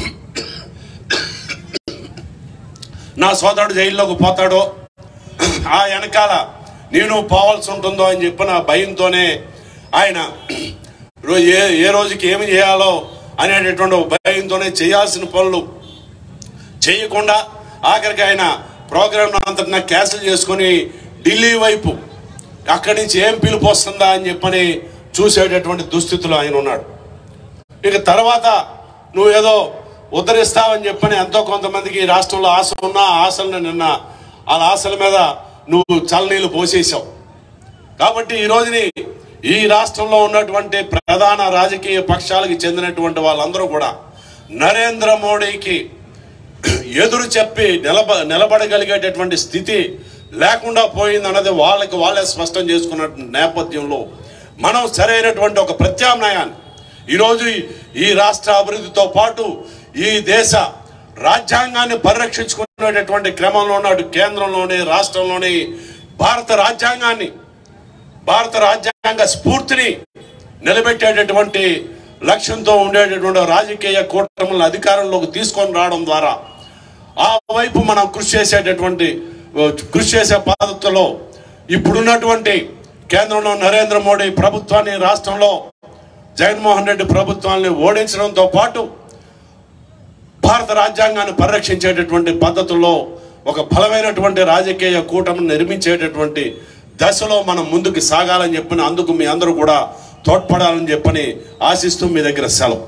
నా సోదరుడు జైల్లోకి పోతాడో ఆ వెనకాల నేను పోవాల్సి ఉంటుందో అని చెప్పిన భయంతోనే ఆయన రో- ఏ ఏ రోజుకి ఏమి చేయాలో అనేటటువంటి ఒక భయంతోనే చేయాల్సిన పనులు చేయకుండా ఆఖరికి ఆయన ప్రోగ్రామ్ అంతటినా క్యాన్సిల్ చేసుకొని ఢిల్లీ వైపు అక్కడి నుంచి ఏం పిలుపు వస్తుందా అని చెప్పని చూసేటటువంటి దుస్థితిలో ఆయన ఉన్నాడు ఇక తర్వాత నువ్వు ఏదో ఉద్ధరిస్తావని చెప్పని ఎంతో కొంతమందికి ఈ రాష్ట్రంలో ఆశ ఉన్నా ఆ ఆశలను నిన్న ఆ ఆశల మీద నువ్వు చల్లనీళ్ళు పోసేసావు కాబట్టి ఈ రోజుని ఈ రాష్ట్రంలో ఉన్నటువంటి ప్రధాన రాజకీయ పక్షాలకు చెందినటువంటి వాళ్ళందరూ కూడా నరేంద్ర మోడీకి ఎదురు చెప్పి నిలబ నిలబడగలిగేటటువంటి స్థితి లేకుండా పోయింది అన్నది వాళ్ళకి వాళ్ళే స్పష్టం చేసుకున్న నేపథ్యంలో మనం సరైనటువంటి ఒక ప్రత్యామ్నాయాన్ని ఈరోజు ఈ- ఈ రాష్ట్ర అభివృద్ధితో పాటు ఈ దేశ రాజ్యాంగాన్ని పరిరక్షించుకునేటటువంటి క్రమంలో అటు కేంద్రంలోని రాష్ట్రంలోని భారత రాజ్యాంగాన్ని భారత రాజ్యాంగ స్ఫూర్తిని నిలబెట్టేటటువంటి లక్ష్యంతో ఉండేటటువంటి రాజకీయ కూటములను అధికారంలోకి తీసుకొని రావడం ద్వారా ఆ వైపు మనం కృషి చేసేటటువంటి కృషి చేసే పద్ధతిలో ఇప్పుడున్నటువంటి కేంద్రంలో నరేంద్ర మోడీ ప్రభుత్వాన్ని రాష్ట్రంలో జగన్మోహన్ రెడ్డి ప్రభుత్వాన్ని ఓడించడంతో పాటు భారత రాజ్యాంగాన్ని పరిరక్షించేటటువంటి పద్ధతుల్లో ఒక బలమైనటువంటి రాజకీయ కూటమిని నిర్మించేటటువంటి దశలో మనం ముందుకు సాగాలని చెప్పిన అందుకు మీ అందరూ కూడా తోడ్పడాలని చెప్పని ఆశిస్తూ మీ దగ్గర సెలవు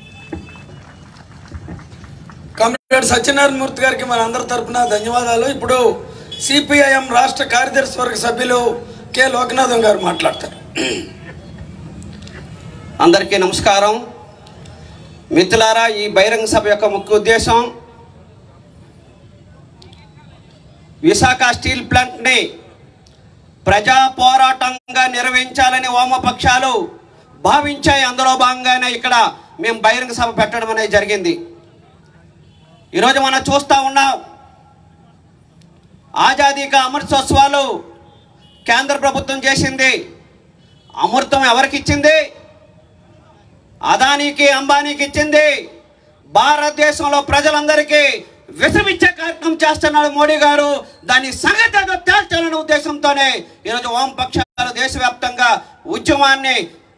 కమ్రేడ్ సత్యనారాయణ మూర్తి గారికి మన అందరి తరపున ధన్యవాదాలు ఇప్పుడు సిపిఐఎం రాష్ట్ర కార్యదర్శి వర్గ సభ్యులు కె లోకనాథం గారు మాట్లాడతారు అందరికీ నమస్కారం మిత్రులారా ఈ బహిరంగ సభ యొక్క ముఖ్య ఉద్దేశం విశాఖ స్టీల్ ప్లాంట్ని ప్రజా పోరాటంగా నిర్వహించాలని వామపక్షాలు భావించాయి అందులో భాగంగానే ఇక్కడ మేము బహిరంగ సభ పెట్టడం అనేది జరిగింది ఈరోజు మనం చూస్తూ ఉన్నాం ఆజాదీ కా అమృతోత్సవాలు కేంద్ర ప్రభుత్వం చేసింది అమృతం ఎవరికి ఇచ్చింది అదానికి అంబానీకి ఇచ్చింది భారతదేశంలో ప్రజలందరికీ విషమిచ్చే కార్యక్రమం చేస్తున్నాడు మోడీ గారు దాని సంగతి ఏదో తేల్చాలనే ఉద్దేశంతోనే ఈరోజు వామపక్షాలు దేశవ్యాప్తంగా ఉద్యమాన్ని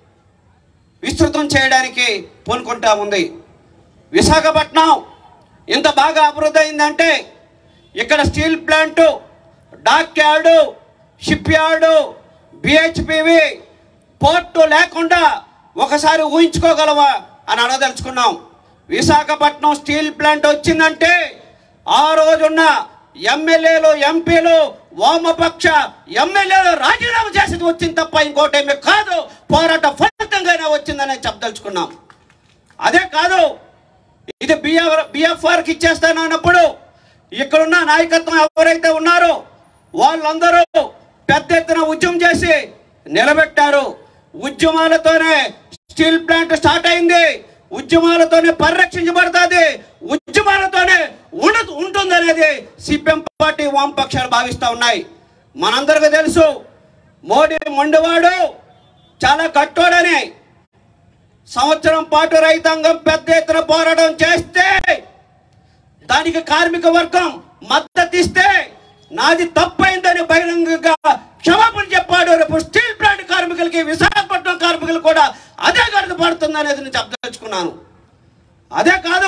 విస్తృతం చేయడానికి పూనుకుంటా ఉంది విశాఖపట్నం ఇంత బాగా అభివృద్ధి అయిందంటే ఇక్కడ steel plant dockyard shipyard BHPV port లేకుండా ఒకసారి ఊహించుకోగలవా అని అడగదలుచుకున్నాం విశాఖపట్నం స్టీల్ ప్లాంట్ వచ్చిందంటే ఆ రోజున్న ఎమ్మెల్యేలు ఎంపీలు వామపక్ష ఎమ్మెల్యేలు రాజీనామా చేసేది వచ్చింది తప్ప ఇంకోటేమీ కాదు పోరాట ఫలితంగానే వచ్చిందనే చెప్పదలుచుకున్నాం అదే కాదు ఇది బిఎఫ్ బిఎఫ్ఆర్కి ఇచ్చేస్తాను అన్నప్పుడు ఇక్కడున్న నాయకత్వం ఎవరైతే ఉన్నారో వాళ్ళందరూ పెద్ద ఎత్తున ఉద్యమం చేసి నిలబెట్టారు ఉద్యమాలతోనే స్టీల్ ప్లాంట్ స్టార్ట్ అయింది ఉద్యమాలతోనే పరిరక్షించబడుతుంది ఉద్యమాలతోనే ఉండ ఉంటుందనేది సిపిఎం పార్టీ వామపక్షాలు భావిస్తూ ఉన్నాయి మనందరికీ తెలుసు మోడీ మొండివాడు చాలా కట్టోడని సంవత్సరం పాటు రైతాంగం పెద్ద ఎత్తున పోరాటం చేస్తే దానికి కార్మిక వర్గం మద్దతు ఇస్తే నాది తప్పైందని బహిరంగంగా క్షమాపణ చెప్పాడు రేపు స్టీల్ ప్లాంట్ కార్మికులకి విశాఖపట్నం కార్మికులు కూడా అదే గడుపు పడుతుంది అనేది నేను చెప్పదలుచుకున్నాను అదే కాదు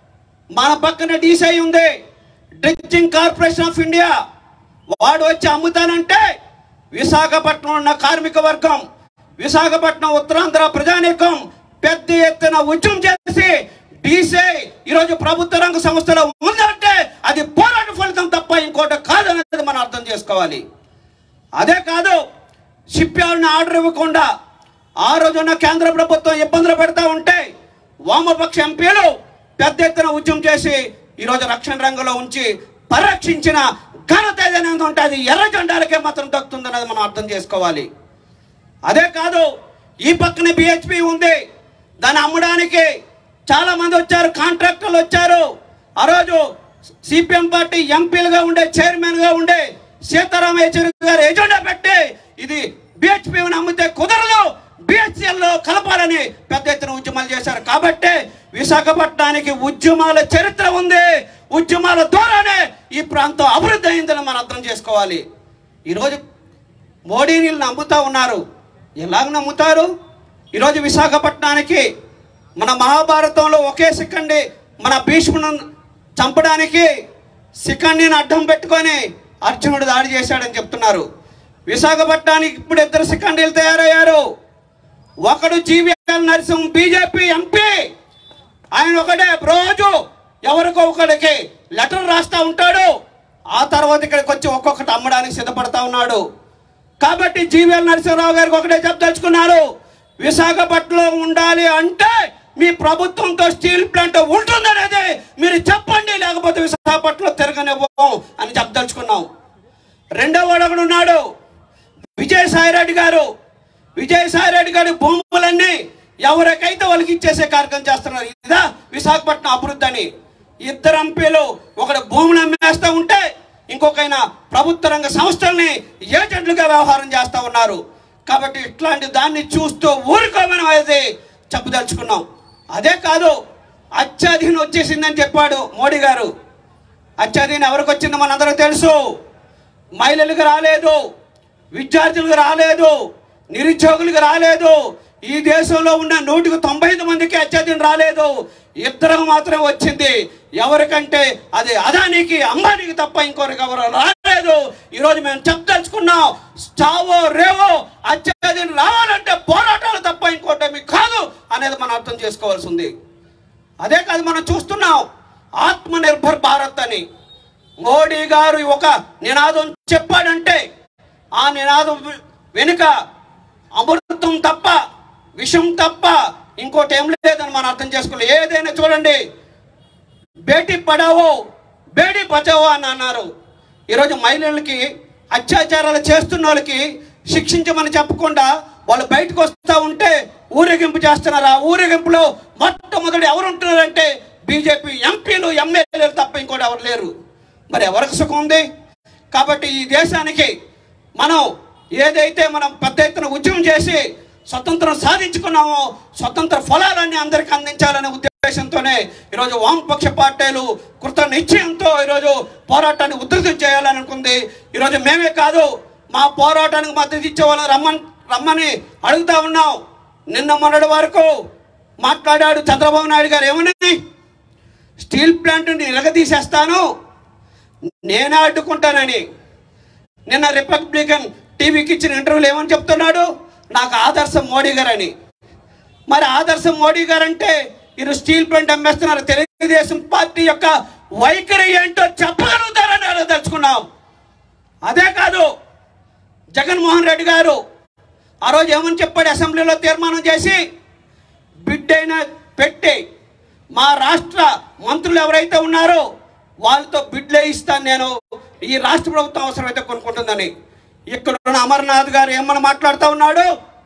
మన పక్కన డీసీ ఉంది డ్రింకింగ్ కార్పొరేషన్ ఆఫ్ ఇండియా వాడు వచ్చి అమ్ముతానంటే విశాఖపట్నం ఉన్న కార్మిక వర్గం విశాఖపట్నం ఉత్తరాంధ్ర ప్రజానీకం పెద్ద ఎత్తున ఉద్యమం చేసి డీసీ ఈరోజు ప్రభుత్వ రంగ సంస్థలో ఉందంటే అది పోరాట ఫలితం తప్ప ఇంకోటి కాదనేది మనం అర్థం చేసుకోవాలి అదే కాదు షిప్ యార్డ్ని ఆర్డర్ ఇవ్వకుండా ఆ రోజున కేంద్ర ప్రభుత్వం ఇబ్బందులు పెడతా ఉంటే వామపక్ష ఎంపీలు పెద్ద ఎత్తున ఉద్యమం చేసి ఈరోజు రక్షణ రంగంలో ఉంచి పరిరక్షించిన ఘనత ఏదైనా ఉంటే అది ఎర్ర జెండాలకే మాత్రం దక్కుతుందన్నది మనం అర్థం చేసుకోవాలి అదే కాదు ఈ పక్కనే బిహెచ్పి ఉంది దాన్ని అమ్మడానికి చాలా మంది వచ్చారు కాంట్రాక్టర్లు వచ్చారు ఆ రోజు సిపిఎం పార్టీ ఎంపీలుగా ఉండే చైర్మన్ గా ఉండే సీతారాం యేచూరి గారు ఎజెండా పెట్టి ఇది బిహెచ్పిని అమ్మితే కుదరదు బిహెచ్ఎల్ లో కలపాలని పెద్ద ఎత్తున ఉద్యమాలు చేశారు కాబట్టి విశాఖపట్నానికి ఉద్యమాల చరిత్ర ఉంది ఉద్యమాల ద్వారానే ఈ ప్రాంతం అభివృద్ధి అయిందని మనం అర్థం చేసుకోవాలి ఈరోజు మోడీ నీళ్ళు నమ్ముతా ఉన్నారు ఎలాగ నమ్ముతారు ఈరోజు విశాఖపట్నానికి మన మహాభారతంలో ఒకే సిక్కండి మన భీష్మును చంపడానికి సికండిని అడ్డం పెట్టుకొని అర్జునుడు దాడి చేశాడని చెప్తున్నారు విశాఖపట్నానికి ఇప్పుడు ఇద్దరు సికండీలు తయారయ్యారు ఒకడు జీవీఎల్ నరసింహ బీజేపీ ఎంపీ ఆయన ఒకటే రోజు ఎవరికో ఒకడికి లెటర్ రాస్తా ఉంటాడు ఆ తర్వాత ఇక్కడికి వచ్చి ఒక్కొక్కటి అమ్మడానికి సిద్ధపడతా ఉన్నాడు కాబట్టి జీవీఎల్ నరసింహరావు గారికి ఒకటే చెప్పదలుచుకున్నారు విశాఖపట్నంలో ఉండాలి అంటే మీ ప్రభుత్వంతో స్టీల్ ప్లాంట్ ఉంటుందనేది మీరు చెప్పండి లేకపోతే విశాఖపట్నంలో తిరగనివ్వం అని చెప్పదలుచుకున్నాం రెండో వాడు ఒకడు ఉన్నాడు విజయసాయిరెడ్డి గారు విజయసాయిరెడ్డి గారి భూములన్నీ ఎవరికైతే వాళ్ళకి ఇచ్చేసే కార్యక్రమం చేస్తున్నారు ఇదా విశాఖపట్నం అభివృద్ధి అని ఇద్దరు ఎంపీలు ఒకడు భూములు అమ్మేస్తూ ఉంటే ఇంకొకైనా ప్రభుత్వ రంగ సంస్థల్ని ఏజెంట్లుగా వ్యవహారం చేస్తూ ఉన్నారు కాబట్టి ఇట్లాంటి దాన్ని చూస్తూ ఊరుకోమని అనేది చెప్పదలుచుకున్నాం అదే కాదు అత్యాధీనం వచ్చేసిందని చెప్పాడు మోడీ గారు అత్యాధీనం ఎవరికి వచ్చిందో మనందరూ తెలుసు మహిళలకు రాలేదు విద్యార్థులకు రాలేదు నిరుద్యోగులకు రాలేదు ఈ దేశంలో ఉన్న నూటికి తొంభై ఐదు మందికి అత్యాధీనం రాలేదు ఇద్దరికి మాత్రమే వచ్చింది ఎవరికంటే అది అదానికి అంబానీకి తప్ప ఇంకొకరికి ఎవరు రాలేదు ఈరోజు మేము చెప్పదలుచుకున్నాం చావో రేవో అత్యాధీనం రావాలంటే పోరాటాలు తప్ప ఇంకోటి ఏమీ కాదు అనేది మనం అర్థం చేసుకోవాల్సి ఉంది అదే కాదు మనం చూస్తున్నాం ఆత్మ నిర్భర్ భారత్ అని మోడీ గారు ఒక నినాదం చెప్పాడంటే ఆ నినాదం వె- వెనుక అమృతం తప్ప విషం తప్ప ఇంకోటి ఏం లేదని మనం అర్థం చేసుకోవాలి ఏదైనా చూడండి బేటీ పడావో బేటీ బచావో అని అన్నారు ఈరోజు మహిళలకి అత్యాచారాలు చేస్తున్న వాళ్ళకి శిక్షించమని చెప్పకుండా వాళ్ళు బయటకు వస్తూ ఉంటే ఊరేగింపు చేస్తున్నారు ఆ ఊరేగింపులో మొట్టమొదటి ఎవరు ఉంటున్నారంటే బీజేపీ ఎంపీలు ఎమ్మెల్యేలు తప్ప ఇంకోటి ఎవరు లేరు మరి ఎవరికి సుఖం ఉంది కాబట్టి ఈ దేశానికి మనం ఏదైతే మనం పెద్ద ఎత్తున ఉద్యమం చేసి స్వతంత్రం సాధించుకున్నామో స్వతంత్ర ఫలాలన్నీ అందరికీ అందించాలనే ఉద్దేశంతోనే ఈరోజు వామపక్ష పార్టీలు కృత నిశ్చయంతో ఈరోజు పోరాటాన్ని ఉధృతం చేయాలని అనుకుంది ఈరోజు మేమే కాదు మా పోరాటానికి మద్దతు ఇచ్చే వాళ్ళని రమ్మని రమ్మని అడుగుతా ఉన్నాం నిన్న మొన్నటి వరకు మాట్లాడాడు చంద్రబాబు నాయుడు గారు ఏమని స్టీల్ ప్లాంట్ని నిలగదీసేస్తాను నేనే అడ్డుకుంటానని నిన్న రిపబ్లికన్ టీవీకి ఇచ్చిన ఇంటర్వ్యూలు ఏమని చెప్తున్నాడు నాకు ఆదర్శం మోడీ గారు అని మరి ఆదర్శం మోడీ గారు అంటే ఈరోజు స్టీల్ ప్లాంట్ అమ్మేస్తున్నారు తెలుగుదేశం పార్టీ యొక్క వైఖరి ఏంటో చెప్పగలుగుతారని అడగదలుచుకున్నాం అదే కాదు జగన్మోహన్ రెడ్డి గారు ఆ రోజు ఏమని చెప్పాడు అసెంబ్లీలో తీర్మానం చేసి బిడ్డైనా పెట్టి మా రాష్ట్ర మంత్రులు ఎవరైతే ఉన్నారో వాళ్ళతో బిడ్లే ఇస్తాను నేను ఈ రాష్ట్ర ప్రభుత్వం అవసరమైతే కొనుక్కుంటుందని ఇక్కడ ఉన్న అమర్నాథ్ గారు ఏమని మాట్లాడుతూ ఉన్నాడు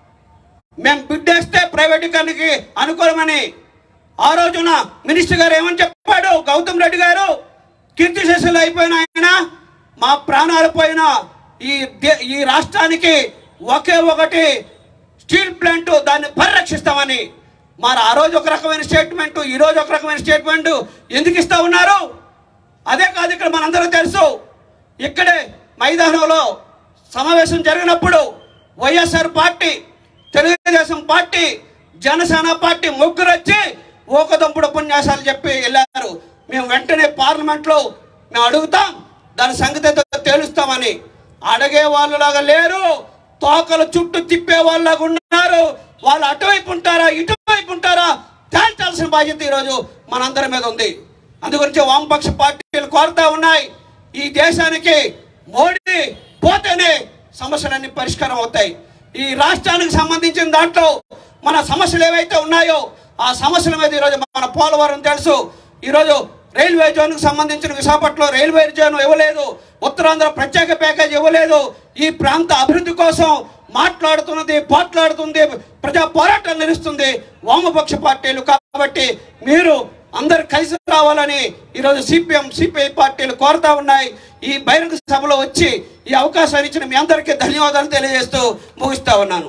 మేము బిడ్డేస్తే ప్రైవేటీకరణకి అనుకూలమని ఆ రోజున మినిస్టర్ గారు ఏమని చెప్పాడు గౌతమ్ రెడ్డి గారు కీర్తిశేషులు అయిపోయిన ఆయన మా ప్రాణాలు పోయిన ఈ దే- ఈ రాష్ట్రానికి ఒకే ఒకటి స్టీల్ ప్లాంట్ దాన్ని పరిరక్షిస్తామని మరి ఆ రోజు ఒక రకమైన స్టేట్మెంట్ ఈ రోజు ఒక రకమైన స్టేట్మెంట్ ఎందుకు ఇస్తా ఉన్నారు అదే కాదు ఇక్కడ మనందరం తెలుసు ఇక్కడే మైదానంలో సమావేశం జరిగినప్పుడు YSR party Telugu Desam party Jana Sena party ముగ్గురు వచ్చి ఊకదంపుడు ఉపన్యాసాలు చెప్పి వెళ్ళారు మేము వెంటనే పార్లమెంట్లో మేము అడుగుతాం దాని సంగతి ఏదో తేలుస్తామని అడిగే వాళ్ళలాగా లేరు తోకలు చుట్టూ తిప్పే వాళ్ళలాగా ఉన్నారు వాళ్ళు అటువైపు ఉంటారా ఇటువైపు ఉంటారా తేల్చాల్సిన బాధ్యత ఈరోజు మనందరి మీద ఉంది అందుగురించి వామపక్ష పార్టీలు కోరుతా ఉన్నాయి ఈ దేశానికి మోడీ పోతేనే సమస్యలన్నీ పరిష్కారం అవుతాయి ఈ రాష్ట్రానికి సంబంధించిన దాంట్లో మన సమస్యలు ఏవైతే ఉన్నాయో ఆ సమస్యల మీద ఈరోజు మన పోలవరం తెలుసు ఈరోజు రైల్వే జోన్కి సంబంధించిన విశాఖపట్నంలో రైల్వే జోన్ ఇవ్వలేదు ఉత్తరాంధ్ర ప్రత్యేక ప్యాకేజ్ ఇవ్వలేదు ఈ ప్రాంత అభివృద్ధి కోసం మాట్లాడుతున్నది పోట్లాడుతుంది ప్రజా పోరాటం నిలుస్తుంది వామపక్ష పార్టీలు కాబట్టి మీరు అందరు కలిసి రావాలని ఈరోజు సిపిఎం సిపిఐ పార్టీలు కోరుతా ఉన్నాయి ఈ బహిరంగ సభలో వచ్చి ఈ అవకాశాన్ని ఇచ్చిన మీ అందరికీ ధన్యవాదాలు తెలియజేస్తూ ముగిస్తా ఉన్నాను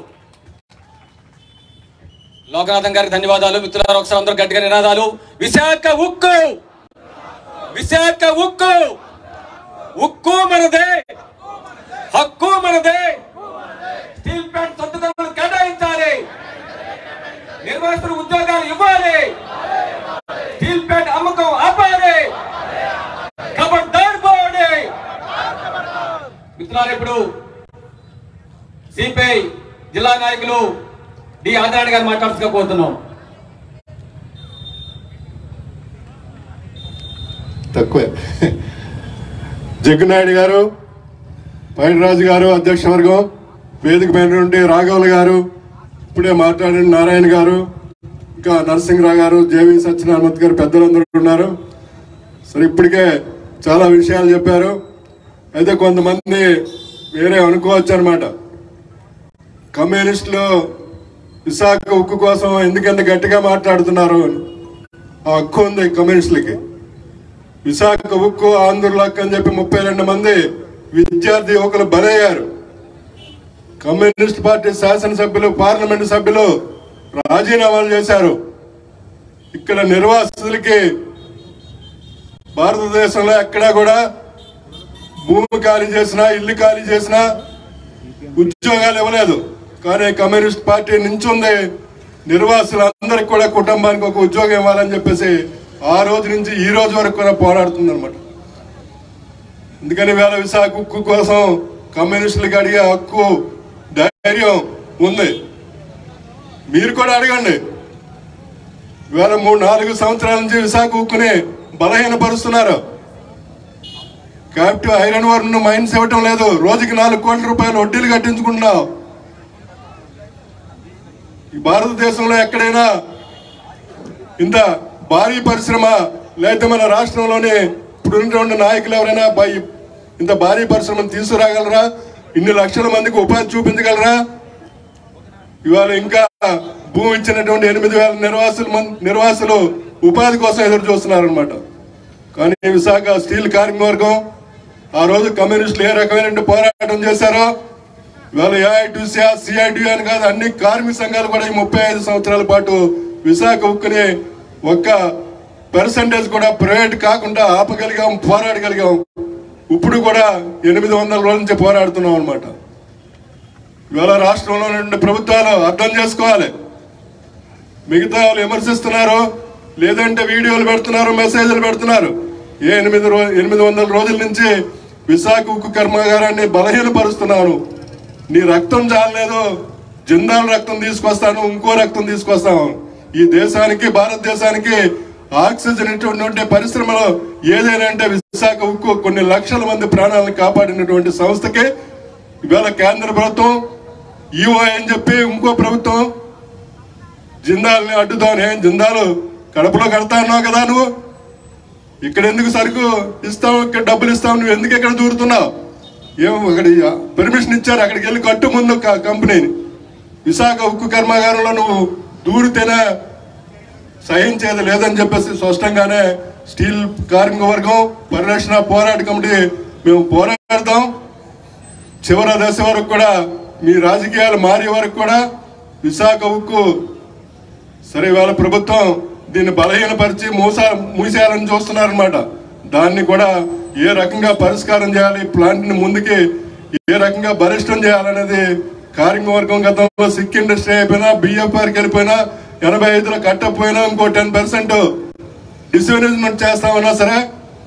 లోకనాథం గారికి ధన్యవాదాలు మిత్రులారు ఒకసారి అందరూ గట్టిగా నినాదాలు విశాఖ ఉక్కు విశాఖ ఉక్కు ఉక్కు మనదే హక్కు మనదే స్టీల్ ప్లాంట్ సొంతదారులు కేటాయించాలి నిర్వాసితులు ఉద్యోగాలు ఇవ్వాలి స్టీల్ ప్లాంట్ అమ్మకం ఆపాలి ఖబర్దార్ బోర్డే మిత్రులారు ఇప్పుడు సిపిఐ జిల్లా నాయకులు డి ఆదినారాయణ గారు మాట్లాడుతుగా కోరుతున్నాం తక్కువే జగ్గునాయుడు గారు పైనరాజు గారు అధ్యక్ష వర్గం వేదిక పైన నుండి రాఘవులు గారు ఇప్పుడే మాట్లాడిన నారాయణ గారు ఇంకా నరసింహరావు గారు జేవి సత్యనారాయణ గారు పెద్దలందరూ ఉన్నారు సరే ఇప్పటికే చాలా విషయాలు చెప్పారు అయితే కొంతమంది వేరే అనుకోవచ్చు అనమాట కమ్యూనిస్టులు విశాఖ ఉక్కు కోసం ఎందుకంత గట్టిగా మాట్లాడుతున్నారు అని. ఆ హక్కు ఉంది కమ్యూనిస్టులకి విశాఖ ఉక్కు ఆంధ్రులకు అని చెప్పి ముప్పై రెండు మంది విద్యార్థి యువకులు బలయ్యారు కమ్యూనిస్ట్ పార్టీ శాసనసభ్యులు పార్లమెంటు సభ్యులు రాజీనామాలు చేశారు ఇక్కడ నిర్వాసితులకి భారతదేశంలో ఎక్కడా కూడా భూమి ఖాళీ చేసినా ఇల్లు ఖాళీ చేసినా ఉద్యోగాలు ఇవ్వలేదు కానీ కమ్యూనిస్ట్ పార్టీ నించుంది నిర్వాసులందరికీ కూడా కుటుంబానికి ఒక ఉద్యోగం ఇవ్వాలని చెప్పేసి ఆ రోజు నుంచి ఈ రోజు వరకు కూడా పోరాడుతుంది అనమాట అందుకని వేళ విశాఖ ఉక్కు కోసం కమ్యూనిస్టులకు అడిగే హక్కు ధైర్యం ఉంది మీరు కూడా అడగండి వేల మూడు నాలుగు సంవత్సరాల నుంచి విశాఖ ఉక్కుని బలహీనపరుస్తున్నారు క్యాప్టివ్ ఐరన్ వర్ మైన్స్ ఇవ్వటం లేదు రోజుకి నాలుగు కోట్ల రూపాయలు వడ్డీలు కట్టించుకుంటున్నావు ఈ భారతదేశంలో ఎక్కడైనా ఇంత భారీ పరిశ్రమ లేకపోతే మన రాష్ట్రంలోని ఇప్పుడున్నటువంటి నాయకులు ఎవరైనా బై- ఇంత భారీ పరిశ్రమను తీసుకురాగలరా ఇన్ని లక్షల మందికి ఉపాధి చూపించగలరా ఇవాళ ఇంకా భూమి ఇచ్చినటువంటి ఎనిమిది వేల నిర్వాసులు మన్- నిర్వాసులు ఉపాధి కోసం ఎదురు చూస్తున్నారు అనమాట కానీ విశాఖ స్టీల్ కార్మిక వర్గం ఆ రోజు కమ్యూనిస్టులు ఏ రకమైన పోరాటం చేశారో ఇవాళ ఏఐటీసీ సిఐటి అని కాదు అన్ని కార్మిక సంఘాలు కూడా ఈ ముప్పై ఐదు సంవత్సరాల పాటు విశాఖ ఉక్కుని ఒక్క పర్సంటేజ్ కూడా ప్రైవేట్ కాకుండా ఆపగలిగాం పోరాడగలిగాం ఇప్పుడు కూడా ఎనిమిది వందల రోజుల నుంచి పోరాడుతున్నాం అనమాట ఇవాళ రాష్ట్రంలో నుండి ప్రభుత్వాలు అర్థం చేసుకోవాలి మిగతా వాళ్ళు విమర్శిస్తున్నారు లేదంటే వీడియోలు పెడుతున్నారు మెసేజ్లు పెడుతున్నారు ఏ ఎనిమిది రో ఎనిమిది వందల రోజుల నుంచి విశాఖ ఉక్కు కర్మాగారాన్ని బలహీనపరుస్తున్నాను నీ రక్తం చాలలేదు జిందాల రక్తం తీసుకొస్తాను ఇంకో రక్తం తీసుకొస్తాను ఈ దేశానికి భారతదేశానికి ఆక్సిజన్ ఇటువంటి పరిశ్రమలో ఏదైనా అంటే విశాఖ ఉక్కు కొన్ని లక్షల మంది ప్రాణాలను కాపాడినటువంటి సంస్థకి ఇవాళ కేంద్ర ప్రభుత్వం ఈఓ అని చెప్పి ఇంకో ప్రభుత్వం జిందాల్ని అడ్డుతావు నేను జిందాలు కడపలో కడతా అన్నావు కదా నువ్వు ఇక్కడ ఎందుకు సరుకు ఇస్తావు ఇక్కడ డబ్బులు ఇస్తావు నువ్వు ఎందుకు ఇక్కడ దూరుతున్నావు ఏమో అక్కడ పర్మిషన్ ఇచ్చారు అక్కడికి వెళ్ళి కట్టు ముందు క- కంపెనీని విశాఖ ఉక్కు కర్మాగారంలో నువ్వు దూరితేనే సహించేది లేదని చెప్పేసి స్పష్టంగానే స్టీల్ కార్మిక వర్గం పరిరక్షణ పోరాట కమిటీ మేము పోరాడతాం చివరి దశ వరకు కూడా మీ రాజకీయాలు మారే వరకు కూడా విశాఖ ఉక్కు సరే ఇవాళ ప్రభుత్వం దీన్ని బలహీనపరిచి మూసా మూసేయాలని చూస్తున్నారనమాట దాన్ని కూడా ఏ రకంగా పరిష్కారం చేయాలి ప్లాంట్ ని ముందుకి ఏ రకంగా బలిష్టం చేయాలనేది కార్మిక వర్గం గతంలో సిక్ ఇండస్ట్రీ అయిపోయినా బిఎఫ్ఆర్కి వెళ్ళిపోయినా ఎనభై ఐదులో కట్టకపోయినా ఇంకో టెన్ పర్సెంట్ డిస్యూనిజ్మెంట్ చేస్తామన్నా సరే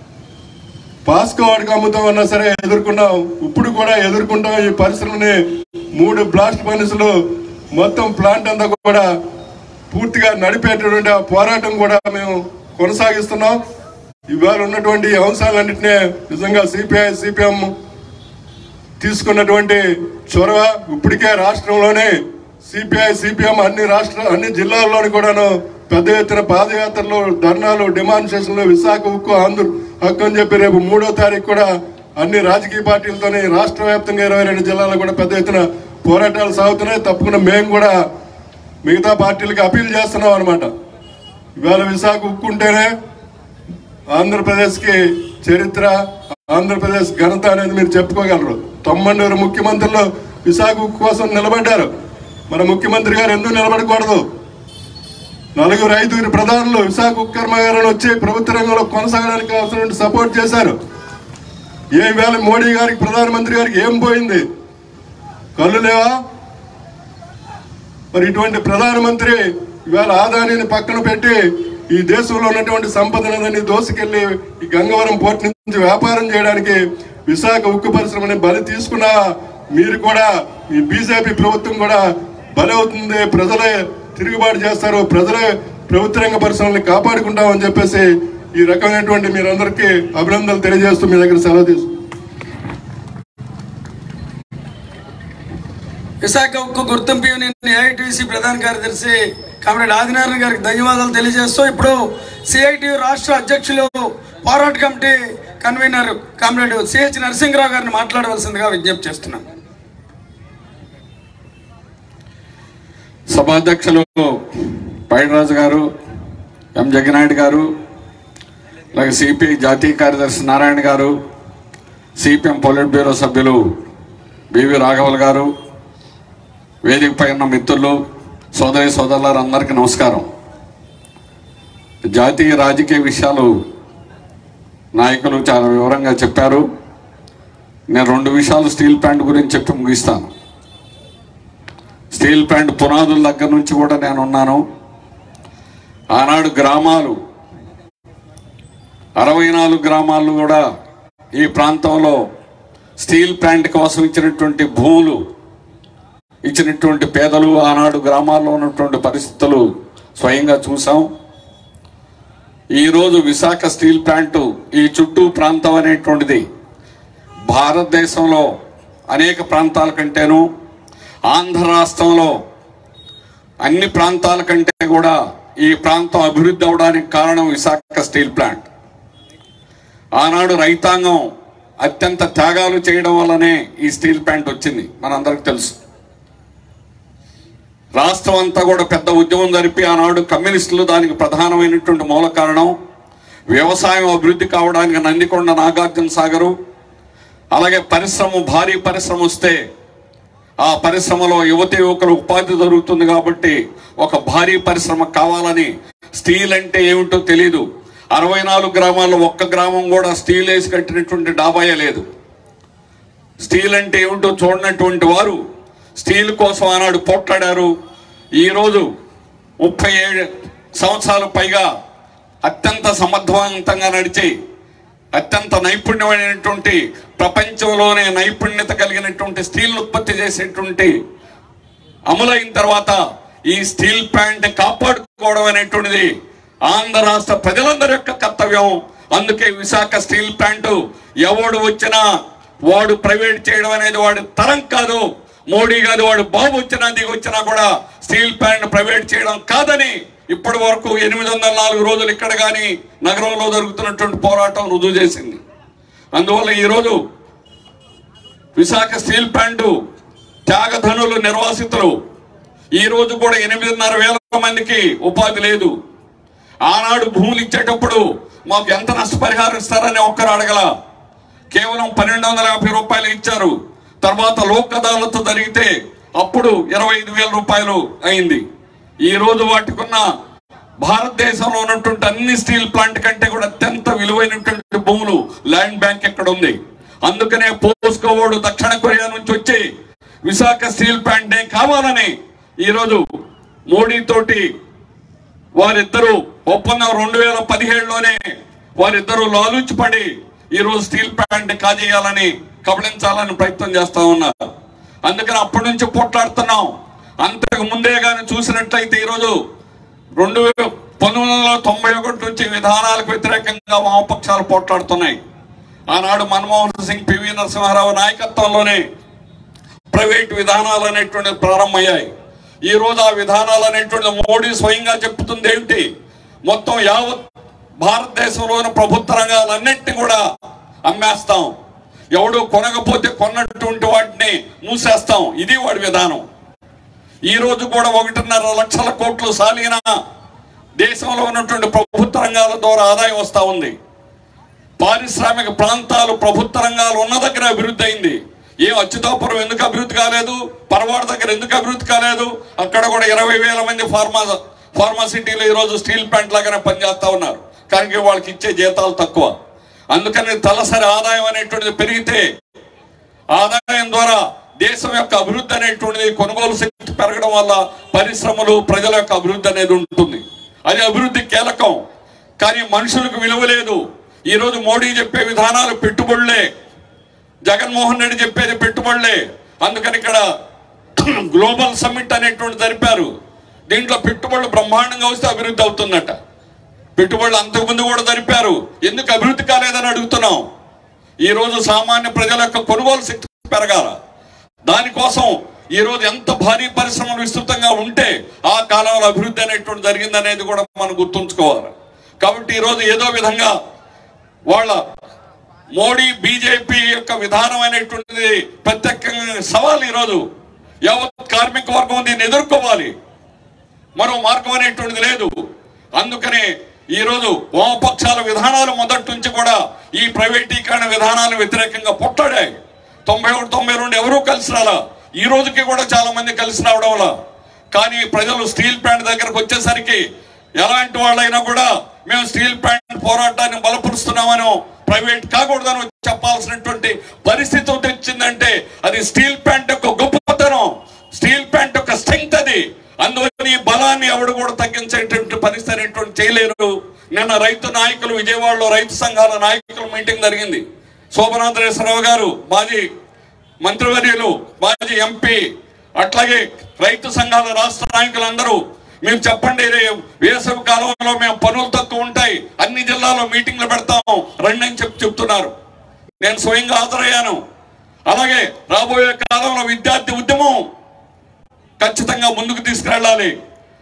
పాస్కో వాడికి అమ్ముతామన్నా సరే ఎదుర్కొన్నాం ఇప్పుడు కూడా ఎదుర్కొంటాం ఈ పరిశ్రమని మూడు బ్లాస్ట్ ఫర్నిసులు మొత్తం ప్లాంట్ అంతా కూడా పూర్తిగా నడిపేటటువంటి ఆ పోరాటం కూడా మేము కొనసాగిస్తున్నాం ఇవాళ ఉన్నటువంటి ఈ అంశాలన్నింటినీ నిజంగా సిపిఐ సిపిఎం తీసుకున్నటువంటి చొరవ ఇప్పటికే రాష్ట్రంలోనే సిపిఐ సిపిఎం అన్ని రాష్ట్ర అన్ని జిల్లాల్లోని కూడాను పెద్ద ఎత్తున పాదయాత్రలు ధర్నాలు డిమాన్స్ట్రేషన్లు విశాఖ ఉక్కు ఆంధ్ర హక్కు అని చెప్పి రేపు మూడో తారీఖు కూడా అన్ని రాజకీయ పార్టీలతోని రాష్ట్ర వ్యాప్తంగా ఇరవై రెండు జిల్లాల్లో కూడా పెద్ద ఎత్తున పోరాటాలు సాగుతున్నాయి తప్పకుండా మేము కూడా మిగతా పార్టీలకు అపీల్ చేస్తున్నాం అనమాట ఇవాళ విశాఖ ఉక్కు ఉంటేనే ఆంధ్రప్రదేశ్కి చరిత్ర ఆంధ్రప్రదేశ్ ఘనత అనేది మీరు చెప్పుకోగలరు తొమ్మండూరు ముఖ్యమంత్రులు విశాఖ ఉక్కు కోసం నిలబడ్డారు మన ముఖ్యమంత్రి గారు ఎందుకు నిలబడకూడదు నలుగురు ఐదుగురు ప్రధానులు విశాఖ ఉక్కు కర్మాగారం వచ్చి ప్రభుత్వ రంగంలో కొనసాగడానికి అవసరం సపోర్ట్ చేశారు ఏ వేళ మోడీ గారికి ప్రధానమంత్రి గారికి ఏం పోయింది కళ్ళు లేవా మరి ఇటువంటి ప్రధానమంత్రి ఇవాళ ఆదానిని పక్కన పెట్టి ఈ దేశంలో ఉన్నటువంటి సంపదనని దోసుకెళ్లి ఈ గంగవరం పోర్ట్ నుంచి వ్యాపారం చేయడానికి విశాఖ ఉక్కు పరిశ్రమని బలి తీసుకున్నా మీరు కూడా ఈ బీజేపీ ప్రభుత్వం కూడా బలి అవుతుంది ప్రజలే తిరుగుబాటు చేస్తారు ప్రజలే ప్రభుత్వ రంగ పరిశ్రమల్ని కాపాడుకుంటామని చెప్పేసి ఈ రకమైనటువంటి మీరందరికీ అభినందనలు తెలియజేస్తూ మీ దగ్గర సెలవు తీసుకుంటాం విశాఖ ఉక్కు గుర్తింపు యూనియన్ ఏఐటీసీ ప్రధాన కార్యదర్శి కామ్రేడ్ ఆదినారాయణ గారికి ధన్యవాదాలు తెలియజేస్తూ ఇప్పుడు సిఐటి రాష్ట్ర అధ్యక్షులు పోరాట committee convener comrade CH Narasimha Rao గారిని మాట్లాడవలసిందిగా విజ్ఞప్తి చేస్తున్నాం సభాధ్యక్షులు పైడరాజు గారు ఎం జగనాయుడు గారు అలాగే సిపిఐ జాతీయ కార్యదర్శి Narayana garu CPM politburo సభ్యులు బివి రాఘవల్ గారు వేదికపై ఉన్న మిత్రులు సోదరి సోదరులారు అందరికీ నమస్కారం జాతీయ రాజకీయ విషయాలు నాయకులు చాలా వివరంగా చెప్పారు నేను రెండు విషయాలు స్టీల్ ప్లాంట్ గురించి చెప్పి ముగిస్తాను స్టీల్ ప్లాంట్ పునాదుల దగ్గర నుంచి కూడా నేను ఉన్నాను ఆనాడు గ్రామాలు అరవై నాలుగు గ్రామాలు కూడా ఈ ప్రాంతంలో స్టీల్ ప్లాంట్ కోసం ఇచ్చినటువంటి భూములు ఇచ్చినటువంటి పేదలు ఆనాడు గ్రామాల్లో ఉన్నటువంటి పరిస్థితులు స్వయంగా చూసాం ఈరోజు విశాఖ స్టీల్ ప్లాంట్ ఈ చుట్టూ ప్రాంతం అనేటువంటిది భారతదేశంలో అనేక ప్రాంతాల కంటేను ఆంధ్ర రాష్ట్రంలో అన్ని ప్రాంతాల కంటే కూడా ఈ ప్రాంతం అభివృద్ధి అవడానికి కారణం విశాఖ స్టీల్ ప్లాంట్ ఆనాడు రైతాంగం అత్యంత త్యాగాలు చేయడం వల్లనే ఈ స్టీల్ ప్లాంట్ వచ్చింది మనందరికి తెలుసు రాష్ట్రం అంతా కూడా పెద్ద ఉద్యమం జరిపి ఆనాడు కమ్యూనిస్టులు దానికి ప్రధానమైనటువంటి మూల కారణం వ్యవసాయం అభివృద్ధి కావడానికి నందికొండ నాగార్జున సాగరు అలాగే పరిశ్రమ భారీ పరిశ్రమ వస్తే ఆ పరిశ్రమలో యువతి యువకులు ఉపాధి దొరుకుతుంది కాబట్టి ఒక భారీ పరిశ్రమ కావాలని స్టీల్ అంటే ఏమిటో తెలియదు అరవై నాలుగు గ్రామాల్లో ఒక్క గ్రామం కూడా స్టీల్ వేసి కట్టినటువంటి డాబాయే లేదు స్టీల్ అంటే ఏమిటో చూడనటువంటి వారు స్టీల్ కోసం ఆనాడు పోట్లాడారు ఈరోజు ముప్పై ఏడు సంవత్సరాల పైగా అత్యంత సమర్థవంతంగా నడిచి అత్యంత నైపుణ్యమైనటువంటి ప్రపంచంలోనే నైపుణ్యత కలిగినటువంటి స్టీల్ ఉత్పత్తి చేసేటువంటి అమలైన తర్వాత ఈ స్టీల్ ప్లాంట్ కాపాడుకోవడం అనేటువంటిది ఆంధ్ర రాష్ట్ర ప్రజలందరి యొక్క కర్తవ్యం అందుకే విశాఖ స్టీల్ ప్లాంట్ ఎవడు వచ్చినా వాడు ప్రైవేట్ చేయడం అనేది వాడి తరం కాదు మోడీ కాదు వాడు బాబు వచ్చినా దిగి వచ్చినా కూడా స్టీల్ ప్లాంట్ ప్రైవేట్ చేయడం కాదని ఇప్పటి వరకు ఎనిమిది వందల నాలుగు రోజులు ఇక్కడ కానీ నగరంలో జరుగుతున్నటువంటి పోరాటం రుజువు చేసింది అందువల్ల ఈరోజు విశాఖ స్టీల్ ప్లాంట్ త్యాగధనులు నిర్వాసితులు ఈ రోజు కూడా ఎనిమిదిన్నర వేల మందికి ఉపాధి లేదు ఆనాడు భూములు ఇచ్చేటప్పుడు మాకు ఎంత నష్టపరిహారం ఇస్తారని ఒక్కరు అడగల కేవలం పన్నెండు వందల యాభై రూపాయలు ఇచ్చారు తర్వాత లోక్ అదాలత్ జరిగితే అప్పుడు ఇరవై ఐదు వేల రూపాయలు అయింది ఈ రోజు వాటికున్న భారతదేశంలో ఉన్నటువంటి అన్ని స్టీల్ ప్లాంట్ కంటే కూడా అత్యంత విలువైనటువంటి భూములు ల్యాండ్ బ్యాంక్ ఎక్కడ ఉంది అందుకనే పోస్కోవోడు దక్షిణ కొరియా నుంచి వచ్చి విశాఖ స్టీల్ ప్లాంట్ నే కావాలని ఈరోజు మోడీ తోటి వారిద్దరూ ఒప్పందం రెండు వేల పదిహేడులోనే వారిద్దరూ లాలుచిపడి ఈరోజు స్టీల్ ప్లాంట్ కాజేయాలని కబళించాలని ప్రయత్నం చేస్తా ఉన్నారు అందుకని అప్పటి నుంచి పోట్లాడుతున్నాం అంతకు ముందే కానీ చూసినట్లయితే ఈరోజు రెండు వే- పంతొమ్మిది వందల తొంభై ఒకటి నుంచి విధానాలకు వ్యతిరేకంగా వామపక్షాలు పోట్లాడుతున్నాయి ఆనాడు మన్మోహన్ సింగ్ పివి నరసింహారావు నాయకత్వంలోనే ప్రైవేట్ విధానాలు అనేటువంటివి ప్రారంభమయ్యాయి ఈ రోజు ఆ విధానాలు అనేటువంటి మోడీ స్వయంగా చెప్తుంది ఏమిటి మొత్తం యావత్ భారతదేశంలోని ప్రభుత్వ రంగాలన్నింటినీ కూడా అమ్మేస్తాం ఎవడు కొనకపోతే కొన్నటువంటి వాటిని మూసేస్తాం ఇది వాడి విధానం ఈ రోజు కూడా ఒకటిన్నర లక్షల కోట్లు సాలిన దేశంలో ఉన్నటువంటి ప్రభుత్వ రంగాల ద్వారా ఆదాయం వస్తా ఉంది పారిశ్రామిక ప్రాంతాలు ప్రభుత్వ రంగాలు ఉన్న దగ్గర అభివృద్ధి అయింది ఏం అచ్యుతాపురం ఎందుకు అభివృద్ధి కాలేదు పరవాడ దగ్గర ఎందుకు అభివృద్ధి కాలేదు అక్కడ కూడా ఇరవై వేల మంది ఫార్మా ఫార్మాసిటీలు ఈరోజు స్టీల్ ప్లాంట్ లాగానే పనిచేస్తా ఉన్నారు కానీ వాళ్ళకి ఇచ్చే జీతాలు తక్కువ అందుకని తలసరి ఆదాయం అనేటువంటిది పెరిగితే ఆదాయం ద్వారా దేశం యొక్క అభివృద్ధి అనేటువంటిది కొనుగోలు శక్తి పెరగడం వల్ల పరిశ్రమలు ప్రజల యొక్క అభివృద్ధి అనేది ఉంటుంది అది అభివృద్ధి కీలకం కానీ మనుషులకు విలువ లేదు ఈరోజు మోడీ చెప్పే విధానాలు పెట్టుబడులే జగన్మోహన్ రెడ్డి చెప్పేది పెట్టుబడులే అందుకని ఇక్కడ గ్లోబల్ సమ్మిట్ అనేటువంటి జరిపారు దీంట్లో పెట్టుబడులు బ్రహ్మాండంగా వస్తే అభివృద్ధి అవుతుందట పెట్టుబడులు అంతకుముందు కూడా జరిపారు ఎందుకు అభివృద్ధి కాలేదని అడుగుతున్నాం ఈ రోజు సామాన్య ప్రజల యొక్క కొనుగోలు శక్తి పెరగాల దానికోసం ఈ రోజు ఎంత భారీ పరిశ్రమలు విస్తృతంగా ఉంటే ఆ కాలంలో అభివృద్ధి అనేటువంటి జరిగింది అనేది కూడా మనం గుర్తుంచుకోవాలి కాబట్టి ఈ రోజు ఏదో విధంగా వాళ్ళ మోడీ బీజేపీ యొక్క విధానం అనేటువంటిది ప్రత్యేకంగా సవాల్ ఈరోజు యావత్ కార్మిక వర్గం దీన్ని ఎదుర్కోవాలి మరో మార్గం అనేటువంటిది లేదు అందుకనే ఈ రోజు వామపక్షాల విధానాలు మొదటి నుంచి కూడా ఈ ప్రైవేటీకరణ విధానాలు వ్యతిరేకంగా పొట్టాడాయి తొంభై ఒకటి తొంభై రెండు ఎవరూ కలిసి రాలా ఈ రోజుకి కూడా చాలా మంది కలిసి రావడం వల్ల కానీ ప్రజలు స్టీల్ ప్లాంట్ దగ్గరకు వచ్చేసరికి ఎలాంటి వాళ్ళైనా కూడా మేము స్టీల్ ప్లాంట్ పోరాటాన్ని బలపరుస్తున్నామనో ప్రైవేట్ కాకూడదని చెప్పాల్సినటువంటి పరిస్థితి వచ్చిందంటే అది స్టీల్ ప్లాంట్ యొక్క గొప్పతనం స్టీల్ ప్లాంట్ యొక్క స్ట్రెంగ్త్ అది అందువల్ల ఈ బలాన్ని ఎవడు కూడా తగ్గించేటువంటి పరిస్థితి అనేటువంటి చేయలేరు నిన్న రైతు నాయకులు విజయవాడలో రైతు సంఘాల నాయకుల మీటింగ్ జరిగింది శోభనాథరేశ్వరరావు గారు మాజీ మంత్రివర్యులు మాజీ ఎంపీ అట్లాగే రైతు సంఘాల రాష్ట్ర నాయకులందరూ మేము చెప్పండి రే వేసవి కాలంలో మేము పనులు తక్కువ ఉంటాయి అన్ని జిల్లాలో మీటింగ్లు పెడతాం రండి అని చెప్పి చెప్తున్నారు నేను స్వయంగా హాజరయ్యాను అలాగే రాబోయే కాలంలో విద్యార్థి ఉద్యమం ఖచ్చితంగా ముందుకు తీసుకెళ్ళాలి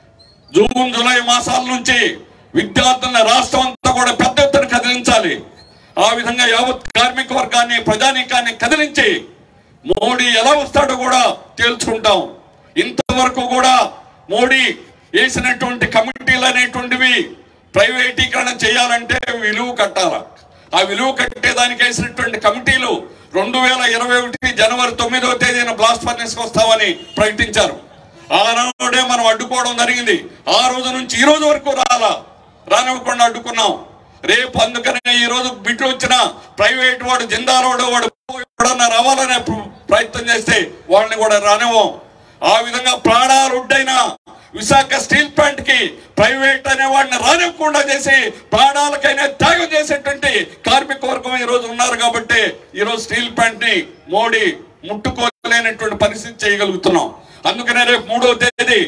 జూన్ జూలై మాసాల నుంచి విద్యార్థులను రాష్ట్రం అంతా కూడా పెద్ద ఎత్తున కదిలించాలి ఆ విధంగా యావత్ కార్మిక వర్గాన్ని ప్రజానీకాన్ని కదిలించి మోడీ ఎలా వస్తాడో కూడా తేల్చుకుంటాం ఇంతవరకు కూడా మోడీ వేసినటువంటి కమిటీలు అనేటువంటివి ప్రైవేటీకరణ చేయాలంటే విలువ కట్టాల ఆ విలువ కట్టేదానికి వేసినటువంటి కమిటీలు రెండు వేల ఇరవై ఒకటి జనవరి తొమ్మిదవ తేదీన బ్లాస్ట్ ఫర్నెస్ వస్తామని ప్రకటించారు ఆనాడే మనం అడ్డుకోవడం జరిగింది ఆ రోజు నుంచి ఈ రోజు వరకు రాలా రానివ్వకుండా అడ్డుకున్నాం రేపు అందుకనే ఈ రోజు బిడ్డలు వచ్చిన ప్రైవేట్ వాడు జిందాలోడు వాడు ఎవడన్నా రావాలనే ప్ర- ప్రయత్నం చేస్తే వాళ్ళని కూడా రానివ్వం ఆ విధంగా ప్రాణాలు ఉడ్డైన విశాఖ స్టీల్ ప్లాంట్ కి ప్రైవేట్ అనే వాడిని రానివ్వకుండా చేసి ప్రాణాలకైనా త్యాగం చేసేటువంటి కార్మిక వర్గం ఈ రోజు ఉన్నారు కాబట్టి ఈ రోజు స్టీల్ ప్లాంట్ ని మోడీ ముట్టుకోలేనటువంటి పరిస్థితి చేయగలుగుతున్నాం అందుకనే రేపు మూడో తేదీ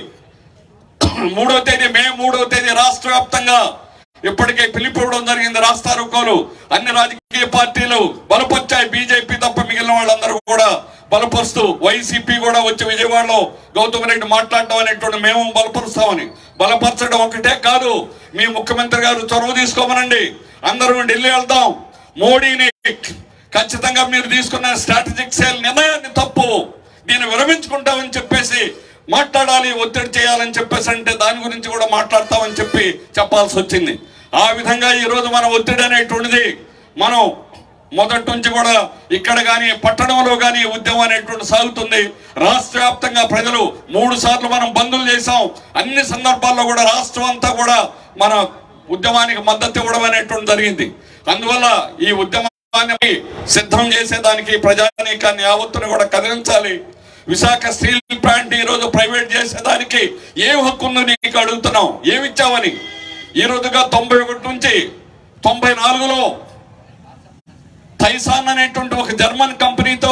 మూడో తేదీ మే మూడో తేదీ రాష్ట్ర వ్యాప్తంగా ఇప్పటికే పిలిపివ్వడం జరిగింది రాస్తారోకోలు అన్ని రాజకీయ పార్టీలు బలపరిచాయి బీజేపీ తప్ప మిగిలిన వాళ్ళందరూ కూడా బలపరుస్తూ వైసీపీ కూడా వచ్చి విజయవాడలో గౌతమ్ రెడ్డి మాట్లాడడం అనేటువంటి మేము బలపరుస్తామని బలపరచడం ఒకటే కాదు మీ ముఖ్యమంత్రి గారు చొరవ తీసుకోమనండి అందరూ ఢిల్లీ వెళ్దాం మోడీని ఖచ్చితంగా మీరు తీసుకున్న స్ట్రాటజిక్ సేల్ నిర్ణయాన్ని తప్పు దీన్ని విరమించుకుంటామని చెప్పేసి మాట్లాడాలి ఒత్తిడి చేయాలని చెప్పేసి అంటే దాని గురించి కూడా మాట్లాడతామని చెప్పి చెప్పాల్సి వచ్చింది ఆ విధంగా ఈ రోజు మన ఒత్తిడి అనేటువంటిది మనం మొదటి నుంచి కూడా ఇక్కడ కానీ పట్టణంలో కానీ ఉద్యమం అనేటువంటి సాగుతుంది రాష్ట్ర వ్యాప్తంగా ప్రజలు మూడు సార్లు మనం బంధులు చేశాం అన్ని సందర్భాల్లో కూడా రాష్ట్రం అంతా కూడా మన ఉద్యమానికి మద్దతు ఇవ్వడం అనేటువంటి జరిగింది అందువల్ల ఈ ఉద్యమాన్ని సిద్ధం చేసేదానికి ప్రజానీకాన్ని యావత్తును కూడా కదిలించాలి విశాఖ స్టీల్ ప్లాంట్ ఈ రోజు ప్రైవేట్ చేసేదానికి ఏ హక్కు ఉందో నీకు అడుగుతున్నాం ఏమిచ్చావని ఈ రోజుగా తొంభై ఒకటి నుంచి తొంభై నాలుగులో థైసాన్ అనేటువంటి ఒక జర్మన్ కంపెనీతో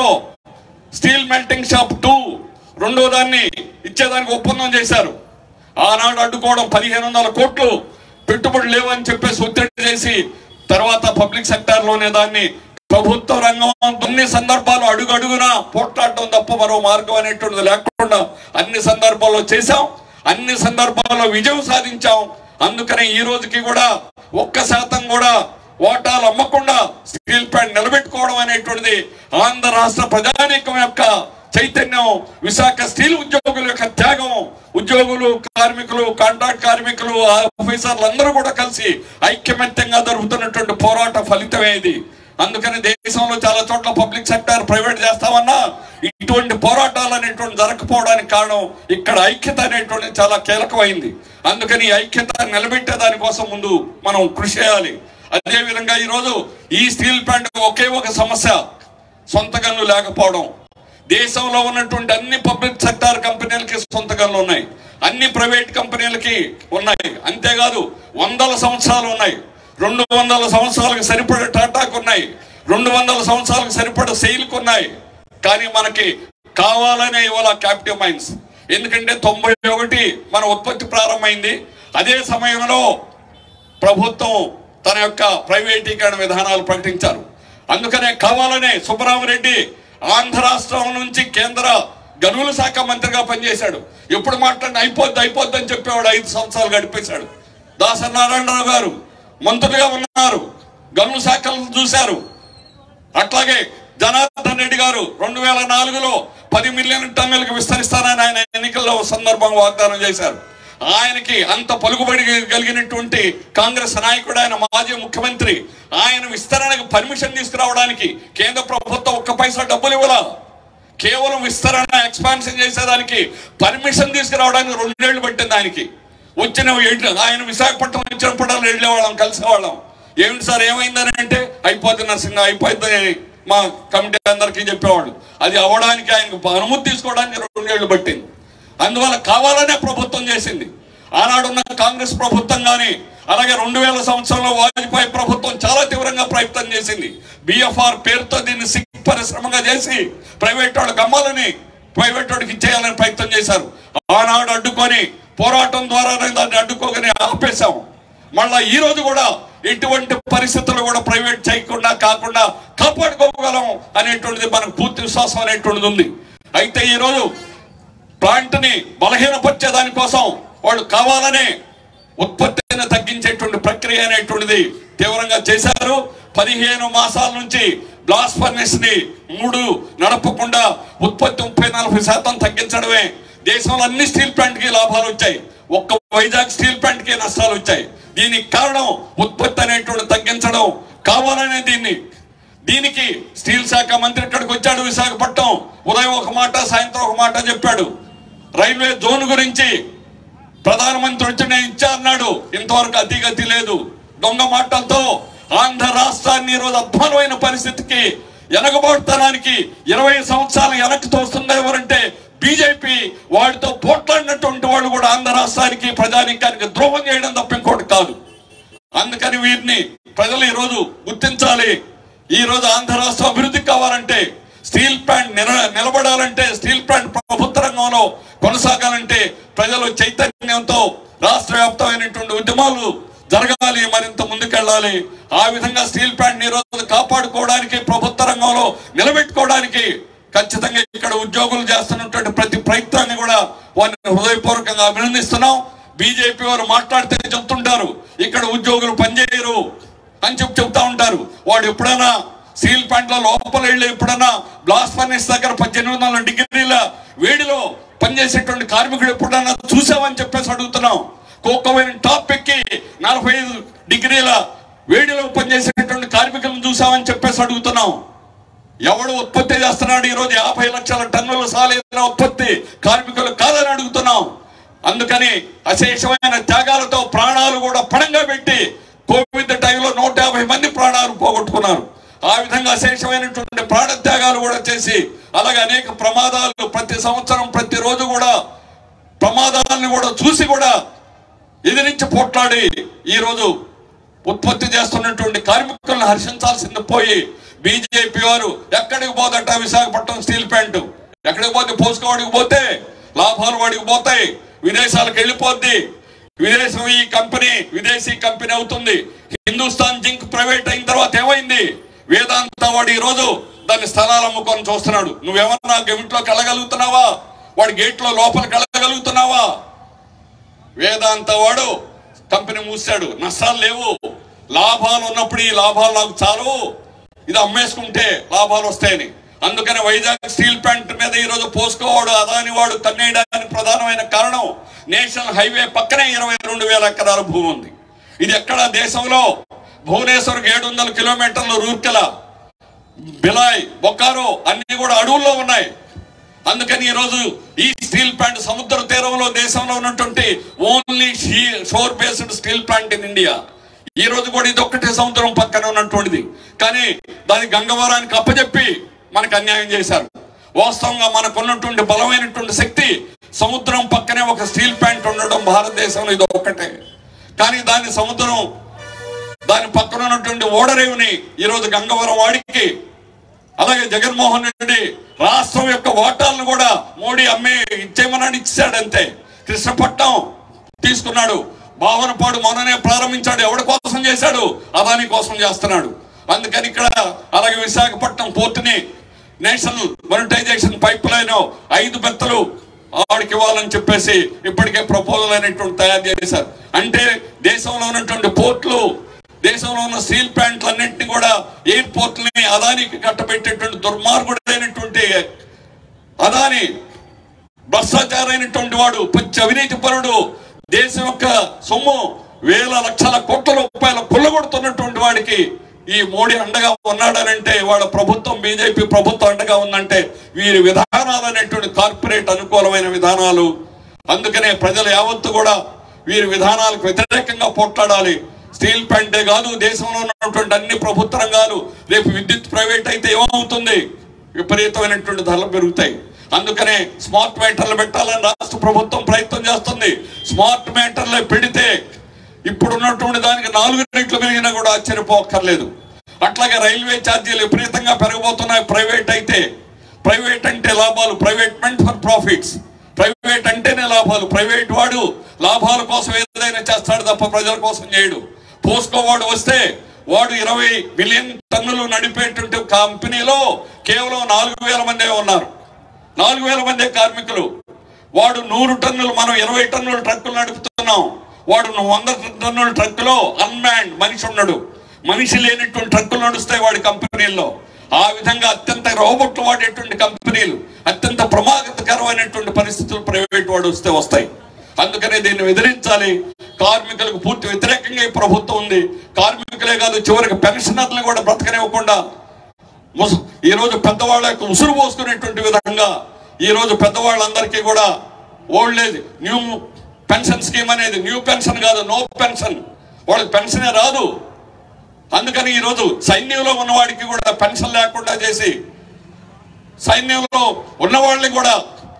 స్టీల్ మెల్టింగ్ షాప్ టూ రెండో దాన్ని ఇచ్చేదానికి ఒప్పందం చేశారు ఆనాడు అడ్డుకోవడం పదిహేను వందల కోట్లు పెట్టుబడులు లేవని చెప్పేసి ఒత్తిడి చేసి తర్వాత పబ్లిక్ సెక్టార్ లోనే దాన్ని ప్రభుత్వ రంగం అన్ని సందర్భాలు అడుగు అడుగున పోట్లాడడం తప్ప మరో మార్గం అనేటువంటిది లేకుండా అన్ని సందర్భాల్లో చేశాం అన్ని సందర్భాల్లో విజయం సాధించాం అందుకనే ఈ రోజుకి కూడా ఒక్క శాతం కూడా ఓటాలు అమ్మకుండా స్టీల్ ప్లాంట్ నిలబెట్టుకోవడం అనేటువంటిది ఆంధ్ర రాష్ట్ర ప్రజానీకం యొక్క చైతన్యం విశాఖ స్టీల్ ఉద్యోగుల యొక్క త్యాగం ఉద్యోగులు కార్మికులు కాంట్రాక్ట్ కార్మికులు ఆఫీసర్లు అందరూ కూడా కలిసి ఐక్యమత్యంగా జరుగుతున్నటువంటి పోరాట ఫలితమే ఇది అందుకని దేశంలో చాలా చోట్ల పబ్లిక్ సెక్టర్ ప్రైవేట్ చేస్తామన్నా ఇటువంటి పోరాటాలు అనేటువంటి జరగకపోవడానికి కారణం ఇక్కడ ఐక్యత అనేటువంటి చాలా కీలకమైంది అందుకని ఈ ఐక్యత నిలబెట్టే దానికోసం ముందు మనం కృషి చేయాలి అదే విధంగా ఈ రోజు ఈ స్టీల్ ప్లాంట్ ఒకే ఒక సమస్య సొంత గన్లు లేకపోవడం దేశంలో ఉన్నటువంటి అన్ని పబ్లిక్ సెక్టార్ కంపెనీలకి సొంత గన్లు ఉన్నాయి అన్ని ప్రైవేట్ కంపెనీలకి ఉన్నాయి అంతేకాదు వందల సంవత్సరాలు ఉన్నాయి రెండు వందల సంవత్సరాలకు సరిపడే టాటాకు ఉన్నాయి రెండు వందల సంవత్సరాలకు సరిపడే సెయిల్కి ఉన్నాయి కానీ మనకి కావాలనే ఇవాళ క్యాపిటివ్ మైన్స్ ఎందుకంటే తొంభై ఒకటి మన ఉత్పత్తి ప్రారంభమైంది అదే సమయంలో ప్రభుత్వం తన యొక్క ప్రైవేటీకరణ విధానాలు ప్రకటించారు అందుకనే కావాలనే సుబ్బరామరెడ్డి ఆంధ్ర రాష్ట్రం నుంచి కేంద్ర గనుల శాఖ మంత్రిగా పనిచేశాడు ఎప్పుడు మాట్లాడిన అయిపోద్ది అయిపోద్ది అని చెప్పేవాడు ఐదు సంవత్సరాలు గడిపేశాడు దాసరి నారాయణరావు గారు మంత్రులుగా ఉన్నారు గనుల శాఖలను చూశారు అట్లాగే జనార్దన్ రెడ్డి గారు రెండు వేల నాలుగులో పది మిలియన్ టన్నులకు విస్తరిస్తానని ఆయన ఎన్నికల్లో సందర్భంగా వాగ్దానం చేశారు ఆయనకి అంత పలుకుబడి కలిగినటువంటి కాంగ్రెస్ నాయకుడు ఆయన మాజీ ముఖ్యమంత్రి ఆయన విస్తరణకు పర్మిషన్ తీసుకురావడానికి కేంద్ర ప్రభుత్వం ఒక్క పైసా డబ్బులు ఇవ్వాల కేవలం విస్తరణ ఎక్స్పాన్షన్ చేసేదానికి పర్మిషన్ తీసుకురావడానికి రెండేళ్లు పట్టింది ఆయనకి వచ్చిన ఏళ్ళు ఆయన విశాఖపట్నం వచ్చినప్పుడు వెళ్ళేవాళ్ళం కలిసేవాళ్ళం ఏమిటి సార్ ఏమైందని అంటే అయిపోతుంది నరసింహ అయిపోతుందని మా కమిటీ అందరికీ చెప్పేవాళ్ళు అది అవ్వడానికి ఆయనకు అనుమతి తీసుకోవడానికి రెండేళ్లు పట్టింది అందువల్ల కావాలనే ప్రభుత్వం చేసింది ఆనాడున్న కాంగ్రెస్ ప్రభుత్వం కానీ అలాగే రెండు వేల సంవత్సరంలో వాజ్పేయి ప్రభుత్వం చాలా తీవ్రంగా ప్రయత్నం చేసింది బిఎఫ్ఆర్ పేరుతో దీన్ని సిక్ పరిశ్రమగా చేసి ప్రైవేట్ వాళ్ళకి అమ్మాలని ప్రైవేట్ వాడికి ఇచ్చేయాలని ప్రయత్నం చేశారు ఆనాడు అడ్డుకొని పోరాటం ద్వారానే దాన్ని అడ్డుకోగానే ఆపేశాం మళ్ళా ఈ రోజు కూడా ఎటువంటి పరిస్థితులు కూడా ప్రైవేట్ చేయకుండా కాకుండా కాపాడుకోగలం అనేటువంటిది మనకు పూర్తి విశ్వాసం అనేటువంటిది ఉంది అయితే ఈ రోజు ప్లాంట్ ని బలహీనపరిచే దానికోసం వాళ్ళు కావాలనే ఉత్పత్తిని తగ్గించేటువంటి ప్రక్రియ అనేటువంటిది తీవ్రంగా చేశారు పదిహేను మాసాల నుంచి బ్లాస్ట్ ఫర్నెస్ ని మూడు నడపకుండా ఉత్పత్తి ముప్పై నలభై శాతం తగ్గించడమే దేశంలో అన్ని స్టీల్ ప్లాంట్ కి లాభాలు వచ్చాయి ఒక్క వైజాగ్ స్టీల్ ప్లాంట్ కి నష్టాలు వచ్చాయి దీనికి కారణం ఉత్పత్తి అనేటువంటి తగ్గించడం కావాలనే దీన్ని దీనికి స్టీల్ శాఖ మంత్రి ఇక్కడికి వచ్చాడు విశాఖపట్నం ఉదయం ఒక మాట సాయంత్రం ఒక మాట చెప్పాడు రైల్వే జోన్ గురించి ప్రధానమంత్రి వచ్చి నేను ఇచ్చా అన్నాడు ఇంతవరకు అతిగతి లేదు దొంగ మాటలతో ఆంధ్ర రాష్ట్రాన్ని ఈ రోజు అధ్వానమైన పరిస్థితికి వెనకబడతనానికి ఇరవై సంవత్సరాలు వెనక్కి తోస్తుంది ఎవరంటే బీజేపీ వాడితో పోట్లాడినటువంటి వాళ్ళు కూడా ఆంధ్ర రాష్ట్రానికి ప్రజానికానికి ద్రోహం చేయడం తప్ప ఇంకోటి కాదు అందుకని వీరిని ప్రజలు ఈ రోజు గుర్తించాలి ఈ రోజు ఆంధ్ర రాష్ట్రం అభివృద్ధి కావాలంటే స్టీల్ ప్లాంట్ నిల- నిలబడాలంటే స్టీల్ ప్లాంట్ ప్రభుత్వ రంగంలో కొనసాగాలంటే ప్రజలు చైతన్యంతో రాష్ట్ర వ్యాప్తమైనటువంటి ఉద్యమాలు జరగాలి మరింత ముందుకెళ్ళాలి ఆ విధంగా స్టీల్ ప్లాంట్ ఈ రోజు కాపాడుకోవడానికి ప్రభుత్వ రంగంలో నిలబెట్టుకోవడానికి ఖచ్చితంగా ఇక్కడ ఉద్యోగులు చేస్తున్నటువంటి ప్రతి ప్రయత్నాన్ని కూడా వారిని హృదయపూర్వకంగా అభినందిస్తున్నాం బీజేపీ వారు మాట్లాడితే చెప్తుంటారు ఇక్కడ ఉద్యోగులు పనిచేయరు అని చెప్పి చెప్తా ఉంటారు వాడు ఎప్పుడైనా స్టీల్ ప్లాంట్ లో లోపల వెళ్ళి ఎప్పుడైనా బ్లాస్ట్ ఫర్నేస్ దగ్గర పద్దెనిమిది వందల డిగ్రీల వేడిలో పనిచేసేటువంటి కార్మికుడు ఎప్పుడైనా చూసావని చెప్పేసి అడుగుతున్నాం కోకమైన టాప్ ఎక్కి నలభై ఐదు డిగ్రీల వేడిలో పనిచేసేటువంటి కార్మికులను చూసామని చెప్పేసి అడుగుతున్నాం ఎవడు ఉత్పత్తి చేస్తున్నాడు ఈ రోజు యాభై లక్షల టన్నుల సాలైన ఉత్పత్తి కార్మికులు కాదని అడుగుతున్నాం అందుకని అశేషమైన త్యాగాలతో ప్రాణాలు కూడా పణంగా పెట్టి కోవిడ్ టైంలో నూట యాభై మంది ప్రాణాలు పోగొట్టుకున్నారు ఆ విధంగా అశేషమైనటువంటి ప్రాణ త్యాగాలు కూడా చేసి అలాగే అనేక ప్రమాదాలు ప్రతి సంవత్సరం ప్రతి రోజు కూడా ప్రమాదాలను కూడా చూసి కూడా ఎదిరించి పోట్లాడి ఈ రోజు ఉత్పత్తి చేస్తున్నటువంటి కార్మికులను హర్షించాల్సింది పోయి బీజేపీ వారు ఎక్కడికి పోదట విశాఖపట్నం స్టీల్ ప్లాంట్ ఎక్కడికి పోతే పోసుకోవాడికి పోతే లాభాలు వాడికి పోతాయి విదేశాలకు వెళ్ళిపోద్ది విదేశం ఈ కంపెనీ విదేశీ కంపెనీ అవుతుంది హిందుస్థాన్ జింక్ ప్రైవేట్ అయిన తర్వాత ఏమైంది వేదాంత వాడు ఈ రోజు దాని స్థలాలు అమ్ముకొని చూస్తున్నాడు నువ్వేమన్నా గెమిట్లోకి వెళ్ళగలుగుతున్నావా వాడి గేట్లో లోపలికి వెళ్ళగలుగుతున్నావా వేదాంత వాడు కంపెనీ మూసాడు నష్టాలు లేవు లాభాలు ఉన్నప్పుడు ఈ లాభాలు నాకు చాలు ఇది అమ్మేసుకుంటే లాభాలు వస్తాయని అందుకని వైజాగ్ స్టీల్ ప్లాంట్ మీద ఈ రోజు పోసుకోవాడు అదాని వాడు కన్నేయడానికి ప్రధానమైన కారణం నేషనల్ హైవే పక్కనే ఇరవై రెండు వేల ఎకరాల భూమి ఉంది ఇది ఎక్కడ దేశంలో భువనేశ్వర్కి ఏడు వందల కిలోమీటర్ల రూర్కెల బిలాయ్ బొకారో అన్ని కూడా అడవుల్లో ఉన్నాయి అందుకని ఈ రోజు ఈ స్టీల్ ప్లాంట్ సముద్ర తీరంలో దేశంలో ఉన్నటువంటి only shore based steel plant in India ఈ రోజు కూడా ఇది ఒక్కటే సముద్రం పక్కన ఉన్నటువంటిది కానీ దాని గంగవరానికి అప్పచెప్పి మనకు అన్యాయం చేశారు వాస్తవంగా మనకు ఉన్నటువంటి బలమైనటువంటి శక్తి సముద్రం పక్కనే ఒక స్టీల్ ప్లాంట్ ఉండడం భారతదేశంలో ఇది ఒక్కటే కానీ దాని సముద్రం దాని పక్కన ఉన్నటువంటి ఓడరేవుని ఈరోజు గంగవరం వాడికి అలాగే జగన్మోహన్ రెడ్డి రాష్ట్రం యొక్క ఓటాలను కూడా మోడీ అమ్మే ఇచ్చేయమన్నాడు ఇచ్చాడంతే కృష్ణపట్నం తీసుకున్నాడు భావనపాడు మొన్ననే ప్రారంభించాడు ఎవడి కోసం చేశాడు అదాని కోసం చేస్తున్నాడు అందుకని ఇక్కడ అలాగే విశాఖపట్నం పోర్టుని నేషనల్ మానిటైజేషన్ పైప్ లైన్ ఐదు బెత్తలు ఆవిడకి ఇవ్వాలని చెప్పేసి ఇప్పటికే ప్రపోజల్ అనేటువంటి తయారు చేశారు అంటే దేశంలో ఉన్నటువంటి పోర్టులు దేశంలో ఉన్న స్టీల్ ప్లాంట్లు అన్నింటినీ కూడా ఎయిర్పోర్ట్ ని అదానికి కట్టబెట్టేటువంటి దుర్మార్గుడైనటువంటి అదాని భ్రష్టాచారైనటువంటి వాడు పచ్చి అవినీతి పరుడు దేశం యొక్క సొమ్ము వేల లక్షల కోట్ల రూపాయల కొల్లగొడుతున్నటువంటి వాడికి ఈ మోడీ అండగా ఉన్నాడనంటే వాళ్ళ ప్రభుత్వం బీజేపీ ప్రభుత్వం అండగా ఉందంటే వీరి విధానాలు అనేటువంటి కార్పొరేట్ అనుకూలమైన విధానాలు అందుకనే ప్రజలు యావత్తు కూడా వీరి విధానాలకు వ్యతిరేకంగా పోట్లాడాలి స్టీల్ ప్లాంటే కాదు దేశంలో ఉన్నటువంటి అన్ని ప్రభుత్వ రంగాలు రేపు విద్యుత్ ప్రైవేట్ అయితే ఏమవుతుంది విపరీతమైనటువంటి ధరలు పెరుగుతాయి అందుకనే స్మార్ట్ మీటర్లు పెట్టాలని రాష్ట్ర ప్రభుత్వం ప్రయత్నం చేస్తుంది స్మార్ట్ మీటర్లు పెడితే ఇప్పుడు ఉన్నటువంటి దానికి నాలుగు రెట్లు పెరిగినా కూడా ఆశ్చర్యపోక్కర్లేదు అట్లాగే రైల్వే ఛార్జీలు విపరీతంగా పెరగబోతున్నాయి ప్రైవేట్ అయితే ప్రైవేట్ అంటే లాభాలు ప్రైవేట్ మెంట్ ఫర్ ప్రాఫిట్స్ ప్రైవేట్ అంటేనే లాభాలు ప్రైవేట్ వాడు లాభాల కోసం ఏదైనా చేస్తాడు తప్ప ప్రజల కోసం చేయడు పోస్కో వాడు వస్తే వాడు ఇరవై మిలియన్ టన్నులు నడిపేటువంటి కంపెనీలో కేవలం నాలుగు వేల మందే ఉన్నారు నాలుగు వేల మంది కార్మికులు వాడు నూరు టన్నులు మనం ఇరవై టన్నుల ట్రక్కులు నడుపుతున్నాం వాడు వంద టన్నుల ట్రక్కులో అన్మ్యాన్డ్ మనిషి ఉండడు మనిషి లేనటువంటి ట్రక్కులు నడుస్తాయి వాడి కంపెనీల్లో ఆ విధంగా అత్యంత రోబోట్లు వాడేటువంటి కంపెనీలు అత్యంత ప్రమాదకరమైనటువంటి పరిస్థితులు ప్రైవేట్ వాడు వస్తే వస్తాయి అందుకనే దీన్ని ఎదిరించాలి కార్మికులకు పూర్తి వ్యతిరేకంగా ఈ ప్రభుత్వం ఉంది కార్మికులే కాదు చివరికి పెన్షనర్లు కూడా బ్రతకనివ్వకుండా ముసు- ఈ రోజు పెద్దవాళ్ళ యొక్క ఉసురు పోసుకునేటువంటి విధంగా ఈ రోజు పెద్దవాళ్ళందరికీ కూడా old age new pension scheme అనేది న్యూ పెన్షన్ కాదు నో పెన్షన్ వాళ్ళకి పెన్షనే రాదు అందుకని ఈ రోజు సైన్యంలో ఉన్నవాడికి కూడా పెన్షన్ లేకుండా చేసి సైన్యంలో ఉన్న వాళ్ళని కూడా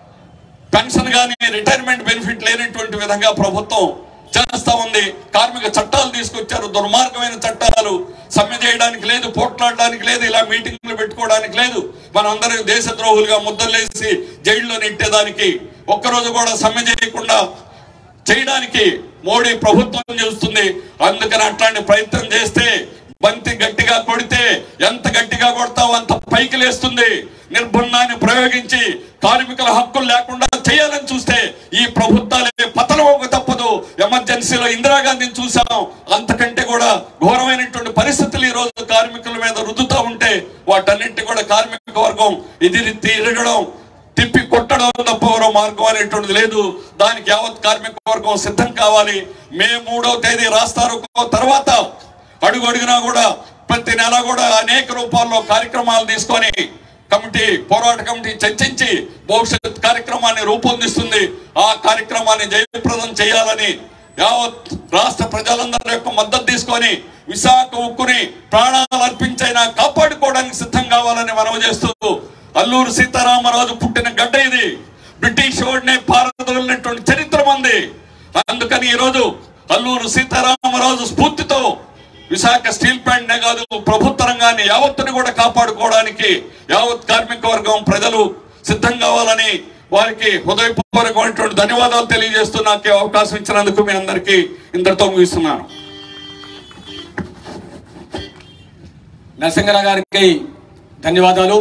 పెన్షన్ కానీ రిటైర్మెంట్ బెనిఫిట్ లేనటువంటి విధంగా ప్రభుత్వం చేస్తా ఉంది కార్మిక చట్టాలు తీసుకొచ్చారు దుర్మార్గమైన చట్టాలు సమ్మె చేయడానికి లేదు పోట్లాడడానికి లేదు ఇలా మీటింగ్లు పెట్టుకోవడానికి లేదు మనందరం దేశద్రోహులుగా ముద్దలేసి జైల్లో నెట్టేదానికి ఒక్కరోజు కూడా సమ్మె చేయకుండా చేయడానికి మోడీ ప్రభుత్వం చేస్తుంది అందుకని అట్లాంటి ప్రయత్నం చేస్తే బంతి గట్టిగా కొడితే ఎంత గట్టిగా కొడతావు అంత పైకి లేస్తుంది నిర్బంధాన్ని ప్రయోగించి కార్మికుల హక్కులు లేకుండా చేయాలని చూస్తే ఈ ప్రభుత్వాలే పతనం తప్పదు ఎమర్జెన్సీలో ఇందిరాగాంధీని చూసాం అంతకంటే కూడా ఘోరమైనటువంటి పరిస్థితులు ఈ రోజు కార్మికుల మీద రుద్దుతా ఉంటే వాటన్నింటి కూడా కార్మిక వర్గం ఎదిరి తిరగడం తిప్పి కొట్టడం తప్ప మరో మార్గం అనేటువంటిది లేదు దానికి యావత్ కార్మిక వర్గం సిద్ధం కావాలి మే మూడవ తేదీ రాస్తారు తర్వాత అడుగు అడుగునా కూడా ప్రతి నెల కూడా అనేక రూపాల్లో కార్యక్రమాలు తీసుకొని కమిటీ పోరాట కమిటీ చర్చించి భవిష్యత్ కార్యక్రమాన్ని రూపొందిస్తుంది ఆ కార్యక్రమాన్ని జయప్రదం చేయాలని యావత్ రాష్ట్ర ప్రజలందరి యొక్క మద్దతు తీసుకొని విశాఖ ఉక్కుని ప్రాణాలు అర్పించైనా కాపాడుకోవడానికి సిద్ధం కావాలని మనవి చేస్తూ అల్లూరు సీతారామరాజు పుట్టిన గడ్డ ఇది బ్రిటిష్ వాడినే పారదోలినటువంటి చరిత్ర ఉంది అందుకని ఈరోజు అల్లూరు సీతారామరాజు స్ఫూర్తితో విశాఖ స్టీల్ ప్లాంట్ నే కాదు ప్రభుత్వ రంగాన్ని యావత్తుని కూడా కాపాడుకోవడానికి యావత్ కార్మిక వర్గం ప్రజలు సిద్ధం కావాలని వారికి హృదయపూర్వకమైనటువంటి ధన్యవాదాలు తెలియజేస్తూ నాకు ఈ అవకాశం ఇచ్చినందుకు మీ అందరికీ ఇంతటితో ముగిస్తున్నాను నరసింహరావు గారికి ధన్యవాదాలు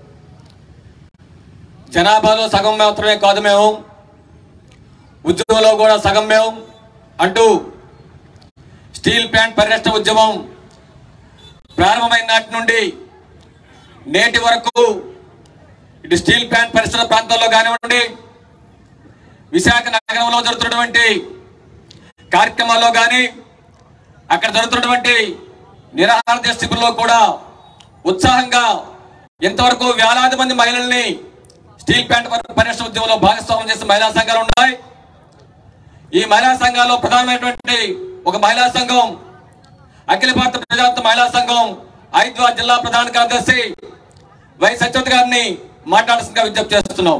జనాభాలో సగం మాత్రమే కాదు మేము ఉద్యోగంలో కూడా సగం మేము అంటూ స్టీల్ ప్లాంట్ పరిరక్షణ ఉద్యమం ప్రారంభమైన నాటి నుండి నేటి వరకు ఇటు స్టీల్ ప్లాంట్ పరిసర ప్రాంతాల్లో కానివ్వండి విశాఖ నగరంలో జరుగుతున్నటువంటి కార్యక్రమాల్లో కానీ అక్కడ జరుగుతున్నటువంటి నిరాహార దీక్ష శిబిరంలో కూడా ఉత్సాహంగా ఇంతవరకు వేలాది మంది మహిళల్ని స్టీల్ ప్లాంట్ పరి- పరిరక్షణ ఉద్యమంలో భాగస్వామ్యం చేసిన మహిళా సంఘాలు ఉన్నాయి ఈ మహిళా సంఘాల్లో ప్రధానమైనటువంటి ఒక మహిళా సంఘం అఖిల భారత ప్రజాత మహిళా సంఘం హైదరాబాద్ జిల్లా ప్రధాన కార్యదర్శి వై సత్యవతి గారిని మాట్లాడాల్సిందిగా విజ్ఞప్తి చేస్తున్నాం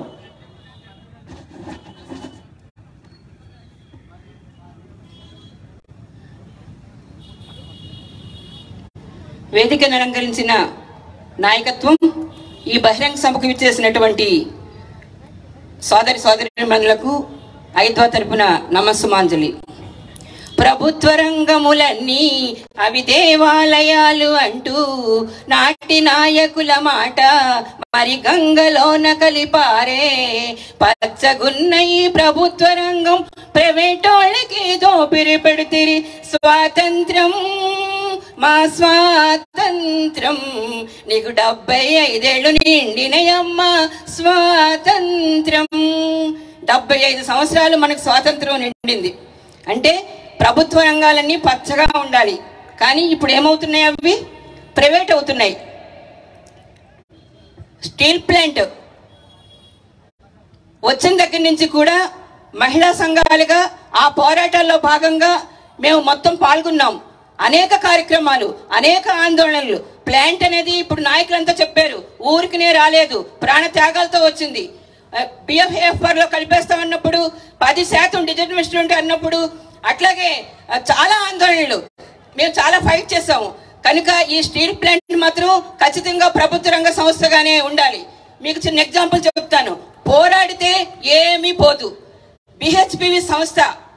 వేదికను అలంకరించిన నాయకత్వం ఈ బహిరంగ సభకు విచ్చేసినటువంటి సోదరి సోదరి మనులకు ఐదవ తరపున నమస్సుమాంజలి ప్రభుత్వ రంగములన్నీ అవి దేవాలయాలు అంటూ నాటి నాయకుల మాట మరి గంగలోన కలిపారే పచ్చగున్న ఈ ప్రభుత్వ రంగం ప్రైవేటోళ్ళకి దోపిరి పెడితిరి స్వాతంత్రం మా స్వాతంత్రం నీకు డెబ్బై ఐదేళ్ళు నిండినయమ్మ స్వాతంత్రం డెబ్బై ఐదు సంవత్సరాలు మనకు స్వాతంత్రం నిండింది అంటే ప్రభుత్వ రంగాలన్నీ పచ్చగా ఉండాలి కానీ ఇప్పుడు ఏమవుతున్నాయి అవి ప్రైవేట్ అవుతున్నాయి స్టీల్ ప్లాంట్ వచ్చిన దగ్గర నుంచి కూడా మహిళా సంఘాలుగా ఆ పోరాటాల్లో భాగంగా మేము మొత్తం పాల్గొన్నాం అనేక కార్యక్రమాలు అనేక ఆందోళనలు ప్లాంట్ అనేది ఇప్పుడు నాయకులంతా చెప్పారు ఊరికినే రాలేదు ప్రాణ త్యాగాలతో వచ్చింది పిఎఫ్ఎఫ్ఆర్ లో కలిపేస్తామన్నప్పుడు పది శాతం డిజర్వేషన్ అన్నప్పుడు అట్లాగే ఆ, చాలా ఆందోళనలు మేము చాలా ఫైట్ చేసాము కనుక ఈ స్టీల్ ప్లాంట్ మాత్రం ఖచ్చితంగా ప్రభుత్వ రంగ సంస్థగానే ఉండాలి మీకు చిన్న ఎగ్జాంపుల్ చెప్తాను పోరాడితే ఏమీ పోదు బిహెచ్పివి సంస్థ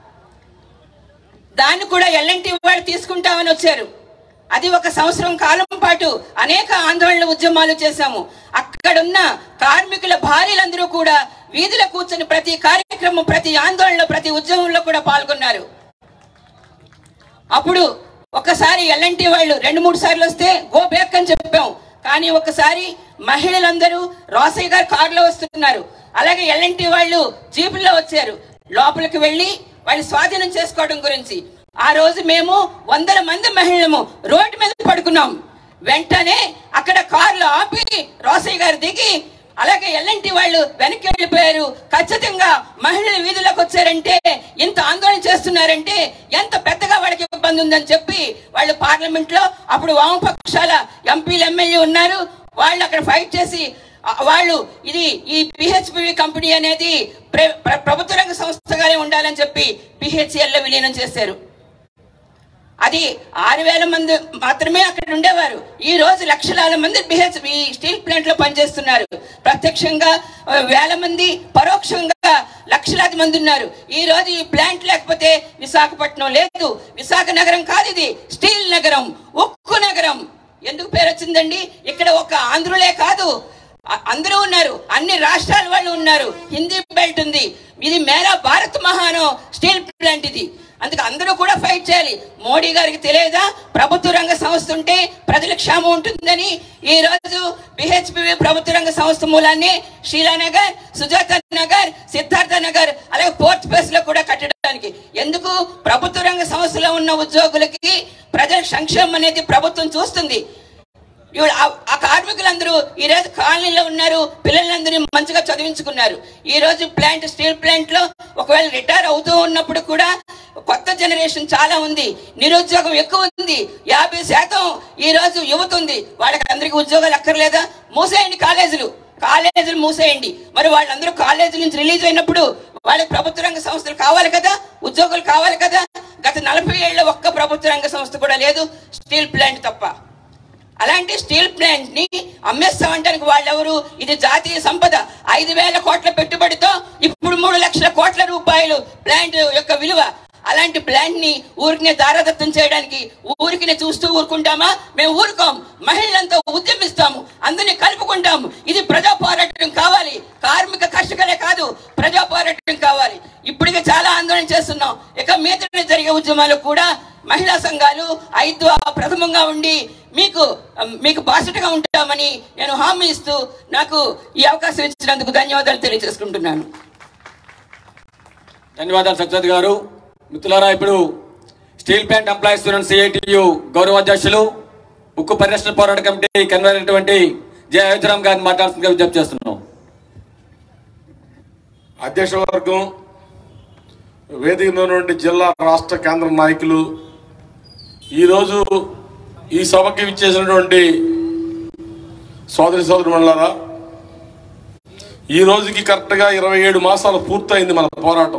దాన్ని కూడా ఎల్ఎన్టీ వాళ్ళు తీసుకుంటామని వచ్చారు అది ఒక సంవత్సరం కాలం పాటు అనేక ఆందోళన ఉద్యమాలు చేశాము అక్కడున్న కార్మికుల భార్యలందరూ కూడా వీధిలో కూర్చొని ప్రతి కార్యక్రమం ప్రతి ఆందోళనలో ప్రతి ఉద్యమంలో కూడా పాల్గొన్నారు అప్పుడు ఒకసారి ఎల్ఎన్టీ వాళ్ళు రెండు మూడు సార్లు వస్తే గో బ్యాక్ అని చెప్పాం కానీ ఒకసారి మహిళలందరూ రోసయ్య గారు కారులో వస్తున్నారు అలాగే ఎల్ఎన్టీ వాళ్ళు జీపుల్లో వచ్చారు లోపలికి వెళ్ళి వాళ్ళు స్వాధీనం చేసుకోవడం గురించి ఆ రోజు మేము వందల మంది మహిళలము రోడ్డు మీద పడుకున్నాం వెంటనే అక్కడ కార్లు ఆపి రోసయ్య గారు దిగి అలాగే ఎల్ఎన్టీ వాళ్ళు వెనక్కి వెళ్ళిపోయారు ఖచ్చితంగా మహిళలు వీధులకు వచ్చారంటే ఇంత ఆందోళన చేస్తున్నారంటే ఎంత పెద్దగా వాళ్ళకి ఇబ్బంది ఉందని చెప్పి వాళ్ళు పార్లమెంట్ లో అప్పుడు వామపక్షాల ఎంపీలు ఎమ్మెల్యే ఉన్నారు వాళ్ళు అక్కడ ఫైట్ చేసి ఆ, వాళ్ళు ఇది ఈ పిహెచ్పి కంపెనీ అనేది ప్ర- ప్ర- ప్రభుత్వ రంగ సంస్థగానే ఉండాలని చెప్పి పిహెచ్ఎల్ లో విలీనం చేశారు అది ఆరు వేల మంది మాత్రమే అక్కడ ఉండేవారు ఈ రోజు లక్షలాల మంది బిహెచ్ ఈ స్టీల్ ప్లాంట్ లో పనిచేస్తున్నారు ప్రత్యక్షంగా ఆ, వేల మంది పరోక్షంగా లక్షలాది మంది ఉన్నారు ఈ రోజు ఈ ప్లాంట్ లేకపోతే విశాఖపట్నం లేదు విశాఖ నగరం కాదు ఇది స్టీల్ నగరం ఉక్కు నగరం ఎందుకు పేరు వచ్చిందండి ఇక్కడ ఒక ఆంధ్రులే కాదు అ- అందరూ ఉన్నారు అన్ని రాష్ట్రాల వాళ్ళు ఉన్నారు హిందీ బెల్ట్ ఉంది ఇది మేరా భారత్ మహానం స్టీల్ ప్లాంట్ ఇది అందుకే అందరూ కూడా ఫైట్ చేయాలి మోడీ గారికి తెలియదా ప్రభుత్వ రంగ సంస్థ ఉంటే ప్రజల క్షేమం ఉంటుందని ఈ రోజు బిహెచ్పి ప్రభుత్వ రంగ సంస్థ మూలాన్ని శీలానగర్ సుజాత నగర్ సిద్ధార్థ నగర్ అలాగే పోర్ట్ ప్లేస్ లో కూడా కట్టడానికి ఎందుకు ప్రభుత్వ రంగ సంస్థలో ఉన్న ఉద్యోగులకి ప్రజల సంక్షేమం అనేది ప్రభుత్వం చూస్తుంది ఇవాళ ఆ- ఆ కార్మికులందరూ ఈ రోజు కాలనీలో ఉన్నారు పిల్లలందరూ మంచిగా చదివించుకున్నారు ఈ రోజు ప్లాంట్ స్టీల్ ప్లాంట్ లో ఒకవేళ రిటైర్ అవుతూ ఉన్నప్పుడు కూడా కొత్త జనరేషన్ చాలా ఉంది నిరుద్యోగం ఎక్కువ ఉంది యాభై శాతం ఈ రోజు యువత ఉంది వాళ్ళకి అందరికీ ఉద్యోగాలు అక్కర్లేదా మూసేయండి కాలేజీలు కాలేజీలు మూసేయండి మరి వాళ్ళందరూ కాలేజీ నుంచి రిలీజ్ అయినప్పుడు వాళ్ళకి ప్రభుత్వ రంగ సంస్థలు కావాలి కదా ఉద్యోగులు కావాలి కదా గత నలభై ఏళ్ళ ఒక్క ప్రభుత్వ రంగ సంస్థ కూడా లేదు స్టీల్ ప్లాంట్ తప్ప అలాంటి స్టీల్ ప్లాంట్ ని అమ్మేస్తామంటానికి వాళ్ళెవరు ఇది జాతీయ సంపద ఐదు వేల కోట్ల పెట్టుబడితో ఇప్పుడు మూడు లక్షల కోట్ల రూపాయలు ప్లాంట్ యొక్క విలువ అలాంటి ప్లాంట్ ని ఊరికినే దారదత్తం చేయడానికి ఊరికినే చూస్తూ ఊరుకుంటామా మేము ఊరుకోం మహిళలంతా ఉద్యమిస్తాము అందరినీ కలుపుకుంటాము ఇది ప్రజా పోరాటం కావాలి కార్మిక కష్టకలే కాదు ప్రజా పోరాటం కావాలి ఇప్పటికే చాలా ఆందోళన చేస్తున్నాం ఇక మీద జరిగే ఉద్యమాలు కూడా మహిళా సంఘాలు ఐదు ప్రథమంగా ఉండి మీకు మీకు బాసటగా ఉంటామని నేను హామీ ఇస్తూ నాకు ఈ అవకాశం ఇచ్చినందుకు ధన్యవాదాలు తెలియజేసుకుంటున్నాను ధన్యవాదాలు సత్యవతి గారు మిత్రులారా ఇప్పుడు steel plant employees union CITU గౌరవ అధ్యక్షులు ఉక్కు పరిరక్షణ పోరాట కమిటీ కన్వీనర్ అయినటువంటి జయ అయోధ్యరామ్ గారిని మాట్లాడుతుందిగా విజ్ఞప్తి చేస్తున్నాం అధ్యక్ష వర్గం వేదిక మీద ఉన్నటువంటి జిల్లా రాష్ట్ర కేంద్ర నాయకులు ఈరోజు ఈ సభకి విచ్చేసినటువంటి సోదరి సోదరి మండలారా ఈ రోజుకి కరెక్ట్గా ఇరవై ఏడు మాసాలు పూర్తయింది మన పోరాటం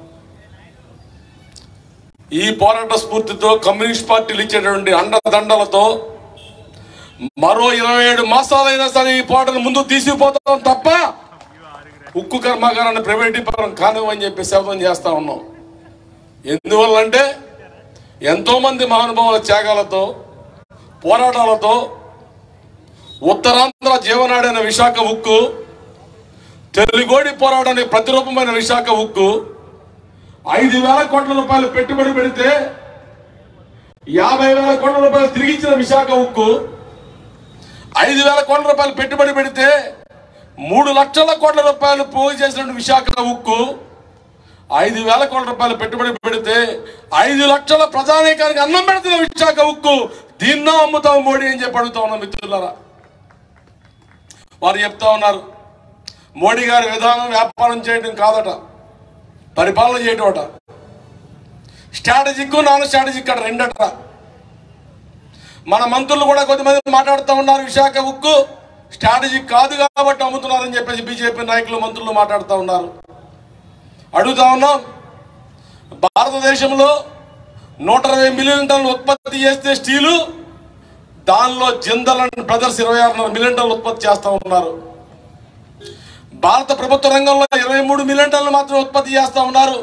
ఈ పోరాట స్ఫూర్తితో కమ్యూనిస్ట్ పార్టీలు ఇచ్చేటువంటి అండదండలతో మరో ఇరవై ఏడు మాసాలైనా సరే ఈ పోరాటం ముందుకు తీసుకుపోతాం తప్ప ఉక్కు కర్మాగారాన్ని ప్రైవేటీకరణ కానివ్వని చెప్పి శబ్దం చేస్తా ఉన్నాం ఎందువల్లంటే ఎంతో మంది మహానుభావుల త్యాగాలతో పోరాటాలతో ఉత్తరాంధ్ర జీవనాడైన విశాఖ ఉక్కు తెల్లిగోడి పోరాటానికి ప్రతిరూపమైన విశాఖ ఉక్కు ఐదు వేల కోట్ల రూపాయలు పెట్టుబడి పెడితే యాభై వేల కోట్ల రూపాయలు తిరిగిచ్చిన విశాఖ ఉక్కు ఐదు వేల కోట్ల రూపాయలు పెట్టుబడి పెడితే మూడు లక్షల కోట్ల రూపాయలు పోగు చేసినటువంటి విశాఖ ఉక్కు ఐదు వేల కోట్ల రూపాయలు పెట్టుబడి పెడితే ఐదు లక్షల ప్రజానీకానికి అన్నం పెడుతున్న విశాఖ ఉక్కు దీన్నో అమ్ముతాం మోడీ అని చెప్పి అడుగుతా ఉన్నాం మిత్రులారా వారు చెప్తా ఉన్నారు మోడీ గారి విధానం వ్యాపారం చేయడం కాదట పరిపాలన చేయటం అట స్ట్రాటజిక్ నాన్ స్ట్రాటజిక్ అట రెండట మన మంత్రులు కూడా కొద్దిమంది మాట్లాడుతూ ఉన్నారు విశాఖ ఉక్కు స్ట్రాటజిక్ కాదు కాబట్టి అమ్ముతున్నారని చెప్పేసి బీజేపీ నాయకులు మంత్రులు మాట్లాడుతూ ఉన్నారు అడుగుతా ఉన్నాం భారతదేశంలో నూట ఇరవై మిలియన్ టన్నులు ఉత్పత్తి చేస్తే స్టీలు దానిలో జిందల్ అండ్ బ్రదర్స్ ఇరవై ఆరున్నర మిలియన్ టన్నులు ఉత్పత్తి చేస్తూ ఉన్నారు భారత ప్రభుత్వ రంగంలో ఇరవై మూడు మిలియన్ టన్నులు మాత్రం ఉత్పత్తి చేస్తూ ఉన్నారు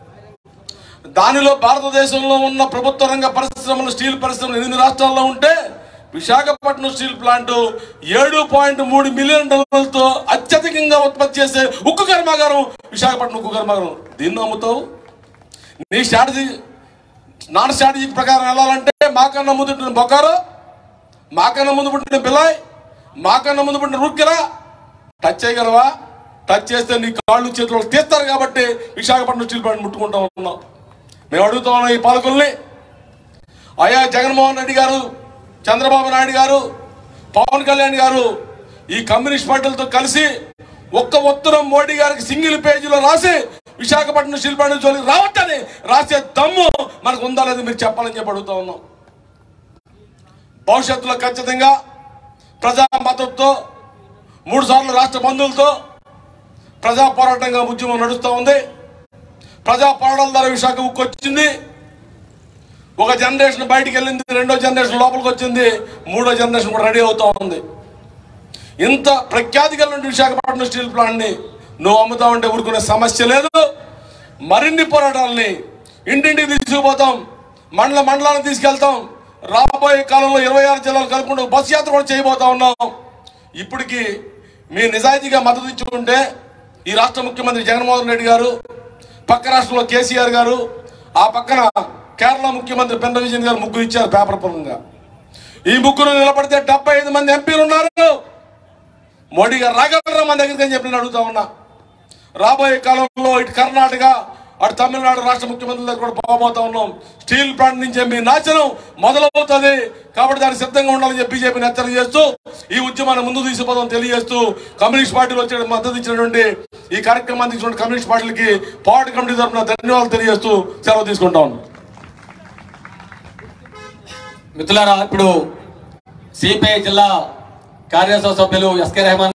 దానిలో భారతదేశంలో ఉన్న ప్రభుత్వ రంగ పరిశ్రమలు స్టీల్ పరిశ్రమలు ఎనిమిది రాష్ట్రాల్లో ఉంటే విశాఖపట్నం స్టీల్ ప్లాంట్ ఏడు పాయింట్ మూడు మిలియన్ టన్నులతో అత్యధికంగా ఉత్పత్తి చేసే ఉక్కు కర్మాగారం విశాఖపట్నం ఉక్కు కర్మాగారం దీన్ని అమ్ముతావు నీ స్ట్రాటజీ నాన్ స్ట్రాటజీ ప్రకారం వెళ్ళాలంటే మాకన్నా ముందు పుట్టిన బొకారో మాకన్నా ముందు పుట్టిన పిల్లాయ్ మాకన్నా ముందు పుట్టిన రుక్కిరా టచ్ చేయగలవా టచ్ చేస్తే నీ కాళ్ళు చేతులు తీస్తారు కాబట్టి విశాఖపట్నం స్టీల్ ప్లాంట్ ముట్టుకుంటా ఉన్నాం మేము అడుగుతా ఉన్నాం ఈ పాలకుల్ని అయ్యా జగన్మోహన్ రెడ్డి గారు చంద్రబాబు నాయుడు గారు పవన్ కళ్యాణ్ గారు ఈ కమ్యూనిస్ట్ పార్టీలతో కలిసి ఒక్క ఉత్తరం మోడీ గారికి సింగిల్ పేజీలో రాసి విశాఖపట్నం స్టీల్ ప్లాంట్ జోలికి రావద్దని రాసే దమ్ము మనకు ఉందా లేదు మీరు చెప్పాలని చెప్పి అడుగుతా ఉన్నాం భవిష్యత్తులో ఖచ్చితంగా ప్రజా మద్దతుతో మూడు సార్లు రాష్ట్ర బంధువులతో ప్రజా పోరాటంగా ఉద్యమం నడుస్తూ ఉంది ప్రజా పోరాటాల ద్వారా విశాఖ ఉక్కు వచ్చింది ఒక జనరేషన్ బయటికి వెళ్ళింది రెండో జనరేషన్ లోపలికి వచ్చింది మూడో జనరేషన్ కూడా రెడీ అవుతా ఉంది ఇంత ప్రఖ్యాతి కలిగిన విశాఖపట్నం స్టీల్ ప్లాంట్ని నువ్వు అమ్ముతా ఉంటే ఊరుకునే సమస్య లేదు మరిన్ని పోరాటాలని ఇంటింటికి తీసుకుపోతాం మండల మండలాన్ని తీసుకెళ్తాం రాబోయే కాలంలో ఇరవై ఆరు జిల్లాలు కలుపుకుంటూ బస్ యాత్ర కూడా చేయబోతా ఉన్నాం ఇప్పటికి మీ నిజాయితీగా మద్దతు ఇచ్చి ఉంటే ఈ రాష్ట్ర ముఖ్యమంత్రి జగన్మోహన్ రెడ్డి గారు పక్క రాష్ట్రంలో కేసీఆర్ గారు ఆ పక్కన కేరళ ముఖ్యమంత్రి పినరయి విజయన్ గారు ముగ్గురు ఇచ్చారు పేపర్ పరంగా ఈ ముగ్గురు నిలబడితే డెబ్బై ఐదు మంది ఎంపీలు ఉన్నారు మోడీ గారు రాగలరా మన దగ్గరికి అని చెప్పి నేను అడుగుతా ఉన్నా రాబోయే కాలంలో ఇటు కర్ణాటక అటు తమిళనాడు రాష్ట్ర ముఖ్యమంత్రుల దగ్గర కూడా పోబోతా ఉన్నాం స్టీల్ ప్లాంట్ నుంచే మీ నాశనం మొదలవుతుంది కాబట్టి దానికి సిద్ధంగా ఉండాలని చెప్పి బీజేపీని హెచ్చరిక చేస్తూ ఈ ఉద్యమాన్ని ముందు తీసుకుపోదాం తెలియజేస్తూ కమ్యూనిస్ట్ పార్టీలు వచ్చే మద్దతు ఇచ్చినటువంటి ఈ కార్యక్రమాన్ని ఇచ్చినటువంటి కమ్యూనిస్ట్ పార్టీలకి పార్టీ కమిటీ తరఫున ధన్యవాదాలు తెలియజేస్తూ సెలవు తీసుకుంటా ఉన్నాం మిత్రులారా ఇప్పుడు సిపిఐ జిల్లా కార్యదర్శి సభ్యులు ఎస్కే రెహమాన్